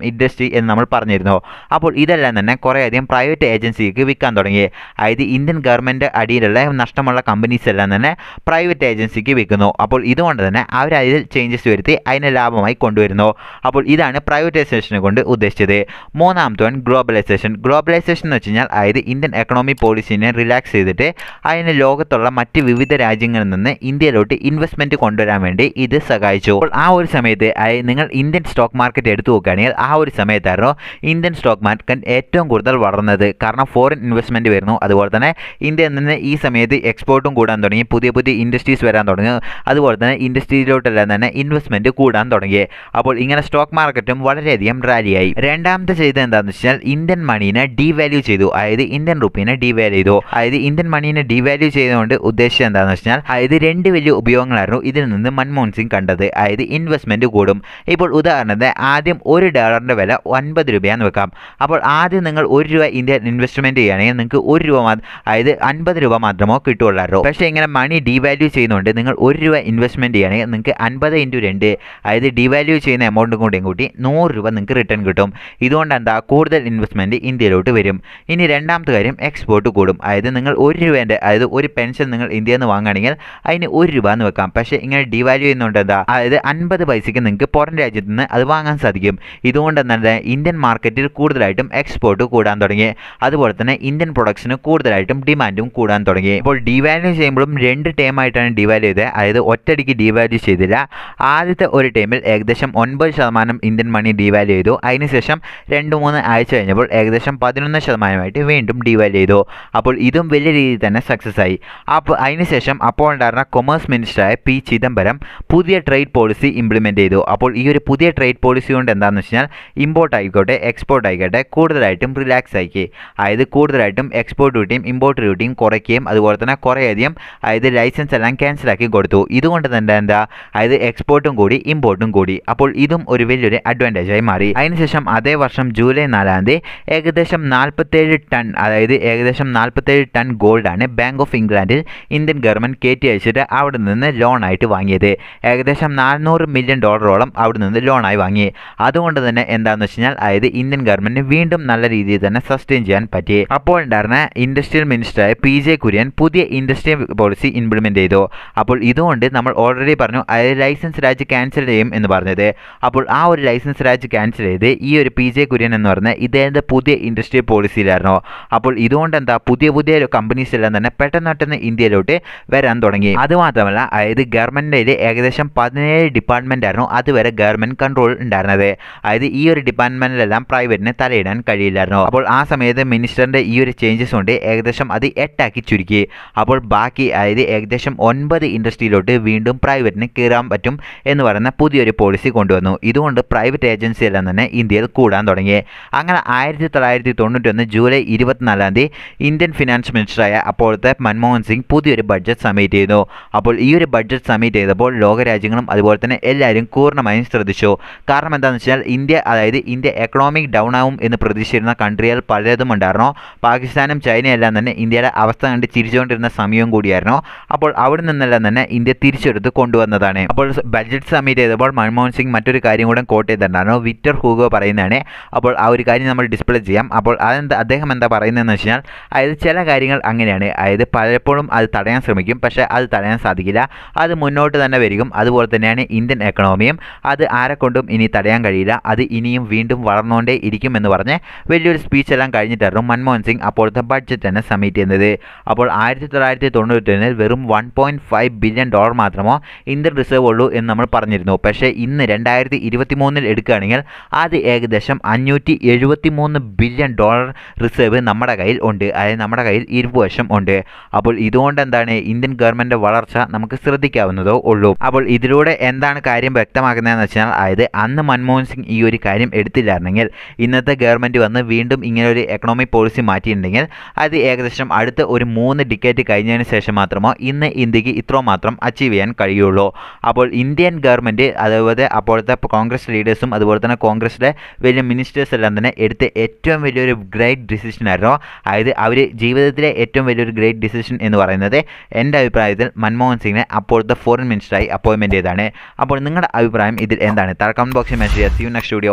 A: ഇൻഡസ്ട്രി എന്ന് നമ്മൾ പറഞ്ഞിരുന്നു അപ്പോൾ ഇതെല്ലാം തന്നെ കുറേയധികം പ്രൈവറ്റ് ഏജൻസിക്ക് വിൽക്കാൻ തുടങ്ങി അതായത് ഇന്ത്യൻ ഗവൺമെൻറ് അടിയിലുള്ള നഷ്ടമുള്ള കമ്പനീസ് എല്ലാം തന്നെ പ്രൈവറ്റ് ഏജൻസിക്ക് വിൽക്കുന്നു അപ്പോൾ ഇതുകൊണ്ട് തന്നെ അവർ അതിൽ ചേഞ്ചസ് വരുത്തി അതിനെ ലാഭമായി കൊണ്ടുവരുന്നു അപ്പോൾ ഇതാണ് പ്രൈവറ്റൈസേഷനെ കൊണ്ട് ഉദ്ദേശിച്ചത് മൂന്നാമത്തെ വൺ ഗ്ലോബലൈസേഷൻ ഗ്ലോബലൈസേഷൻ എന്ന് വെച്ച് കഴിഞ്ഞാൽ അതായത് ഇന്ത്യൻ എക്കണോമി പോളിസിനെ റിലാക്സ് ചെയ്തിട്ട് അതിന് ലോകത്തുള്ള മറ്റ് വിവിധ രാജ്യങ്ങളിൽ നിന്ന് ഇന്ത്യയിലോട്ട് ഇൻവെസ്റ്റ്മെൻറ്റ് കൊണ്ടുവരാൻ വേണ്ടി ഇത് സഹായിച്ചു അപ്പോൾ ആ ഒരു സമയത്ത് അതായത് നിങ്ങൾ ഇന്ത്യൻ സ്റ്റോക്ക് മാർക്കറ്റ് എടുത്തു നോക്കുകയാണെങ്കിൽ ആ ഒരു സമയത്തായിരുന്നു ഇന്ത്യൻ സ്റ്റോക്ക് മാർക്കറ്റ് ഏറ്റവും കൂടുതൽ വളർന്നത് കാരണം ഫോറിൻ ഇൻവെസ്റ്റ്മെൻറ്റ് വരുന്നു അതുപോലെ തന്നെ ഇന്ത്യയിൽ നിന്ന് ഈ സമയത്ത് എക്സ്പോർട്ടും കൂടാൻ തുടങ്ങി പുതിയ പുതിയ ഇൻഡസ്ട്രീസ് വരാൻ തുടങ്ങി അതുപോലെ തന്നെ ഇൻഡസ്ട്രിയിലോട്ടെല്ലാം തന്നെ ഇൻവെസ്റ്റ്മെൻറ്റ് കൂടാൻ തുടങ്ങി അപ്പോൾ ഇങ്ങനെ സ്റ്റോക്ക് മാർക്കറ്റും വളരെയധികം റാലിയായി രണ്ടാമത്തെ ചെയ്തത് എന്താണെന്ന് വെച്ചാൽ ഇന്ത്യൻ മണീനെ ഡീവാല്യൂ ചെയ്തു അതായത് ഇന്ത്യൻ റുപ്പീനെ ഡീവാല്യൂ ചെയ്തു അതായത് ഇന്ത്യൻ മണീനെ ഡീവാല്യൂ ചെയ്തുകൊണ്ട് ഉദ്ദേശിച്ചത് എന്താണെന്ന് വെച്ചാൽ അതായത് രണ്ട് വലിയ ഉപയോഗങ്ങളായിരുന്നു ഇതിൽ നിന്ന് മൻമോഹൻ സിംഗ് കണ്ടത് അതായത് ഇൻവെസ്റ്റ്മെൻറ്റ് കൂടും ഇപ്പോൾ ഉദാഹരണത്തിന് ആദ്യം ഒരു ഡോളറിൻ്റെ വില ഒൻപത് രൂപയാന്ന് വെക്കാം അപ്പോൾ ആദ്യം നിങ്ങൾ ഒരു രൂപ ഇന്ത്യ ഇൻവെസ്റ്റ്മെൻറ്റ് ചെയ്യുകയാണെങ്കിൽ നിങ്ങൾക്ക് ഒരു രൂപ മാ- അതായത് അൻപത് രൂപ മാത്രമോ കിട്ടുള്ളൂ പക്ഷേ ഇങ്ങനെ മണി ഡീവാല്യൂ ചെയ്യുന്നതുകൊണ്ട് നിങ്ങൾ ഒരു രൂപ ഇൻവെസ്റ്റ്മെൻറ്റ് ചെയ്യുകയാണെങ്കിൽ നിങ്ങൾക്ക് അൻപത് ഇൻറ്റു രണ്ട് അതായത് ഡിവാല്യൂ ചെയ്യുന്ന എമൗണ്ടും കൂടിയും കൂട്ടി നൂറ് രൂപ നിങ്ങൾക്ക് റിട്ടേൺ കിട്ടും ഇതുകൊണ്ട് എന്താ കൂടുതൽ ഇൻവെസ്റ്റ്മെൻറ്റ് ഇന്ത്യയിലോട്ട് വരും ഇനി രണ്ടാമത്തെ കാര്യം എക്സ്പോർട്ട് കൂടും അതായത് നിങ്ങൾ ഒരു രൂപേൻ്റെ അതായത് ഒരു പെൻഷൻ നിങ്ങൾ ഇന്ത്യയിൽ നിന്ന് വാങ്ങുകയാണെങ്കിൽ അതിന് ഒരു രൂപ എന്ന് വെക്കാം പക്ഷേ ഇങ്ങനെ ഡിവാല്യൂ ചെയ്യുന്നതുകൊണ്ട് എന്താ അതായത് അൻപത് പൈസയ്ക്ക് നിങ്ങൾക്ക് പുറം രാജ്യത്ത് നിന്ന് അത് വാങ്ങാൻ സാധിക്കും ഇതുകൊണ്ട് തന്നെ ഇന്ത്യൻ മാർക്കറ്റിൽ കൂടുതലായിട്ടും എക്സ്പോർട്ട് കൂടാൻ തുടങ്ങി അതുപോലെ തന്നെ ഇന്ത്യൻ പ്രൊഡക്ട്സിന് കൂടുതലായിട്ടും ഡിമാൻഡും കൂടാൻ തുടങ്ങി ഇപ്പോൾ ഡിവാല്യൂ ചെയ്യുമ്പോഴും രണ്ട് ടൈം ആയിട്ടാണ് ഡിവാല്യൂ ചെയ്തത് അതായത് ഒറ്റയടിക്ക് ഡിവാല്യൂ ചെയ്തില്ല ആദ്യത്തെ ഒരു ടൈമിൽ ഏകദേശം ഒൻപത് ശതമാനം ഇന്ത്യൻ മണി ഡിവാല്യൂ ചെയ്തു അതിനുശേഷം രണ്ട് മൂന്ന് ആഴ്ച കഴിഞ്ഞപ്പോൾ ഏകദേശം പതിനൊന്ന് ശതമാനമായിട്ട് വീണ്ടും ഡിവാല്യൂ ചെയ്തു അപ്പോൾ ഇതും വലിയ രീതിയിൽ തന്നെ സക്സസ് ആയി അപ്പോൾ അതിനുശേഷം അപ്പോൾ ഉണ്ടായിരുന്ന കൊമേഴ്സ് മിനിസ്റ്ററായ പി ചിദംബരം പുതിയ ട്രേഡ് പോളിസി ഇംപ്ലിമെൻറ്റ് ചെയ്തു അപ്പോൾ ഈ ഒരു പുതിയ ട്രേഡ് പോളിസി കൊണ്ട് എന്താണെന്ന് വെച്ചാൽ ഇമ്പോർട്ട് ആയിക്കോട്ടെ എക്സ്പോർട്ട് ആയിക്കോട്ടെ കൂടുതലായിട്ടും റിലാക്സ് ആക്കി അതായത് കൂടുതലായിട്ടും എക്സ്പോർട്ട് ഡ്യൂട്ടിയും ഇമ്പോർട്ട് ഡ്യൂട്ടിയും കുറയ്ക്കുകയും അതുപോലെ തന്നെ കുറേയധികം അതായത് ലൈസൻസ് എല്ലാം ക്യാൻസലാക്കി കൊടുത്തു ഇതുകൊണ്ട് തന്നെ എന്താ അതായത് എക്സ്പോർട്ടും കൂടി ഇമ്പോർട്ടും കൂടി അപ്പോൾ ഇതും ഒരു വലിയൊരു അഡ്വാൻറ്റേജ് ആയി മാറി അതിനുശേഷം അതേ വർഷം ജൂലൈ നാലാം തീയതി ഏകദേശം നാൽപ്പത്തേഴ് ടൺ അതായത് ഏകദേശം നാൽപ്പത്തേഴ് ടൺ ഗോൾഡാണ് ബാങ്ക് ഓഫ് ഇംഗ്ലണ്ടിൽ ഇന്ത്യൻ ഗവൺമെൻറ് കയറ്റി അയച്ചിട്ട് അവിടെ നിന്ന് ലോണായിട്ട് വാങ്ങിയത് ഏകദേശം നാനൂറ് മില്യൺ ഡോളറോളം അവിടെ നിന്ന് ലോണായി വാങ്ങി അതുകൊണ്ട് തന്നെ എന്താണെന്ന് വെച്ച് കഴിഞ്ഞാൽ അതായത് ഇന്ത്യൻ ഗവൺമെൻറ് വീണ്ടും നല്ല രീതിയിൽ തന്നെ സസ്റ്റെയിൻ ചെയ്യാൻ പറ്റി അപ്പോൾ ഉണ്ടായിരുന്ന ഇൻഡസ്ട്രിയൽ മിനിസ്റ്ററായ പി ജെ കുര്യൻ പുതിയ ഇൻഡസ്ട്രിയൽ പോളിസി ഇംപ്ലിമെൻറ്റ് ചെയ്തു അപ്പോൾ ഇതുകൊണ്ട് നമ്മൾ ഓൾറെഡി പറഞ്ഞു അതായത് ലൈസൻസ് രാജ് ക്യാൻസൽ ചെയ്യും എന്ന് പറഞ്ഞത് അപ്പോൾ ആ ഒരു ലൈസൻസ് രാജ് ക്യാൻസൽ ചെയ്ത് ഈ ഒരു പി ജെ കുര്യൻ എന്ന് പറഞ്ഞ ഇദ്ദേഹത്തിൻ്റെ പുതിയ ഇൻഡസ്ട്രിയൽ പോളിസിയിലായിരുന്നു അപ്പോൾ ഇതുകൊണ്ട് എന്താ പുതിയ പുതിയ കമ്പനീസ് എല്ലാം തന്നെ പെട്ടെന്ന് പെട്ടെന്ന് ഇന്ത്യയിലോട്ട് വരാൻ തുടങ്ങി അതുമാത്രമല്ല അതായത് ഗവൺമെൻറ്റിൽ ഏകദേശം പതിനേഴ് ഡിപ്പാർട്ട്മെൻ്റ് ആയിരുന്നു അതുവരെ ഗവൺമെൻറ് കൺട്രോൾ ഉണ്ടായിരുന്നത് അതായത് ഈ ഒരു ഡിപ്പാർട്ട്മെൻറ്റിലെല്ലാം പ്രൈവറ്റിന് തലയിടാൻ കഴിയില്ലായിരുന്നു അപ്പോൾ ആ സമയത്ത് മിനിസ്റ്ററിൻ്റെ ഈ ഒരു ചേഞ്ചസ് കൊണ്ട് ഏകദേശം അത് എട്ടാക്കി ചുരുക്കി അപ്പോൾ ബാക്കി അതായത് ഏകദേശം ഒൻപത് ഇൻഡസ്ട്രിയിലോട്ട് വീണ്ടും പ്രൈവറ്റിന് കയറാൻ പറ്റും എന്ന് പറയുന്ന പുതിയൊരു പോളിസി കൊണ്ടുവന്നു ഇതുകൊണ്ട് പ്രൈവറ്റ് ഏജൻസി എല്ലാം തന്നെ ഇന്ത്യയിൽ കൂടാൻ തുടങ്ങി അങ്ങനെ ആയിരത്തി തൊള്ളായിരത്തി തൊണ്ണൂറ്റൊന്ന് ജൂലൈ ഇരുപത്തിനാലാം തീയതി ഇന്ത്യൻ ഫിനാൻസ് മിനിസ്റ്ററായ അപ്പോഴത്തെ മൻമോഹൻ സിംഗ് പുതിയൊരു ബഡ്ജറ്റ് സബ്മിറ്റ് ചെയ്തു അപ്പോൾ ഈ ഒരു ബഡ്ജറ്റ് സബ്മിറ്റ് ചെയ്തപ്പോൾ ലോകരാജ്യങ്ങളും അതുപോലെ തന്നെ എല്ലാവരും പൂർണ്ണമായും ശ്രദ്ധിച്ചു കാരണം എന്താണെന്ന് വെച്ചാൽ ഇന്ത്യ അതായത് ഇന്ത്യ എക്കണോമിക് ഡൗൺ ആവും എന്ന് പ്രതീക്ഷിച്ചിരുന്ന കൺട്രികൾ പലതും ഉണ്ടായിരുന്നു പാകിസ്ഥാനും ചൈനയെല്ലാം തന്നെ ഇന്ത്യയുടെ അവസ്ഥ കണ്ട് ചിരിച്ചുകൊണ്ടിരുന്ന സമയവും കൂടിയായിരുന്നു അപ്പോൾ അവിടെ നിന്നെല്ലാം തന്നെ ഇന്ത്യ തിരിച്ചെടുത്ത് കൊണ്ടുവന്നതാണ് അപ്പോൾ ബഡ്ജറ്റ് സബ്മിറ്റ് ചെയ്തപ്പോൾ മൻമോഹൻ സിംഗ് മറ്റൊരു കാര്യം കൂടെ കോട്ട് ചെയ്തിട്ടുണ്ടായിരുന്നു വിക്ടർ ഹൂഗോ പറയുന്നതാണ് അപ്പോൾ ആ ഒരു കാര്യം നമ്മൾ ഡിസ്പ്ലേ ചെയ്യാം അപ്പോൾ അതെന്താ അദ്ദേഹം എന്താ പറയുന്നതെന്ന് വെച്ചാൽ അതായത് ചില കാര്യങ്ങൾ അങ്ങനെയാണ് അതായത് പലപ്പോഴും അത് തടയാൻ ശ്രമിക്കും പക്ഷേ അത് തടയാൻ സാധിക്കില്ല അത് മുന്നോട്ട് തന്നെ വരികയും അതുപോലെ തന്നെയാണ് ഇന്ത്യൻ എക്കണോമിയും അത് ആരെക്കൊണ്ടും ഇനി തടയാൻ കഴിയില്ല അത് ഇനിയും വീണ്ടും വളർന്നുകൊണ്ടേ ഇരിക്കും എന്ന് പറഞ്ഞ് വലിയൊരു സ്പീച്ച് എല്ലാം കഴിഞ്ഞിട്ടായിരുന്നു മൻമോഹൻ സിംഗ് അപ്പോഴത്തെ ബഡ്ജറ്റ് തന്നെ സബ്മിറ്റ് ചെയ്യുന്നത് അപ്പോൾ ആയിരത്തി തൊള്ളായിരത്തി തൊണ്ണൂറ്റൊന്നിൽ വെറും one point five billion dollar മാത്രമോ ഇന്ത്യൻ റിസർവ് ഉള്ളൂ എന്ന് നമ്മൾ പറഞ്ഞിരുന്നു പക്ഷേ ഇന്ന് രണ്ടായിരത്തി ഇരുപത്തി മൂന്നിൽ എടുക്കുകയാണെങ്കിൽ അത് ഏകദേശം അഞ്ഞൂറ്റി എഴുപത്തി മൂന്ന് ബില്യൺ ഡോളർ റിസർവ് നമ്മുടെ കയ്യിൽ ഉണ്ട് അതായത് നമ്മുടെ കയ്യിൽ ഇരുപുവശം ഉണ്ട് അപ്പോൾ ഇതുകൊണ്ട് എന്താണ് ഇന്ത്യൻ ഗവൺമെൻറ് വളർച്ച നമുക്ക് ശ്രദ്ധിക്കാവുന്നതോ ഉള്ളൂ അപ്പോൾ ഇതിലൂടെ എന്താണ് കാര്യം വ്യക്തമാക്കുന്നതെന്ന് വെച്ചാൽ അതായത് അന്ന് മൻമോഹൻ സിംഗ് ഈ ഒരു കാര്യം എടുത്തില്ലായിരുന്നെങ്കിൽ ഇന്നത്തെ ഗവൺമെൻറ് വന്ന് വീണ്ടും ഇങ്ങനെ ഒരു എക്കണോമിക് പോളിസി മാറ്റിയിട്ടുണ്ടെങ്കിൽ അത് ഏകദേശം അടുത്ത ഒരു മൂന്ന് ഡിക്കേറ്റ് കഴിഞ്ഞതിന് ശേഷം മാത്രമോ ഇന്ന് ഇന്ത്യക്ക് ഇത്രോ മാത്രം അച്ചീവ് ചെയ്യാൻ കഴിയുള്ളൂ അപ്പോൾ ഇന്ത്യൻ ഗവൺമെൻറ് അതുപോലെ അപ്പോഴത്തെ കോൺഗ്രസ് ലീഡേഴ്സും അതുപോലെ തന്നെ കോൺഗ്രസിലെ വലിയ മിനിസ്റ്റേഴ്സ് എല്ലാം തന്നെ എടുത്ത ഏറ്റവും വലിയൊരു ഗ്രേറ്റ് ഡിസിഷൻ ആയിരുന്നു അതായത് അവർ ജീവിതത്തിലെ ഏറ്റവും വലിയൊരു ഗ്രേറ്റ് ഡിസിഷൻ എന്ന് പറയുന്നത് എൻ്റെ അഭിപ്രായത്തിൽ മൻമോഹൻ സിംഗിനെ അപ്പോഴത്തെ ഫോറിൻ മിനിസ്റ്ററായി അപ്പോയിൻമെൻറ്റ് ചെയ്താണ് അപ്പോൾ നിങ്ങളുടെ അഭിപ്രായം ഇതിൽ എന്താണ് താഴെ കമൻറ്റ് ബോക്സിൽ മെസ്സേജ് ചെയ്യുക see you next video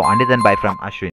A: Until then, bye from Ashwin.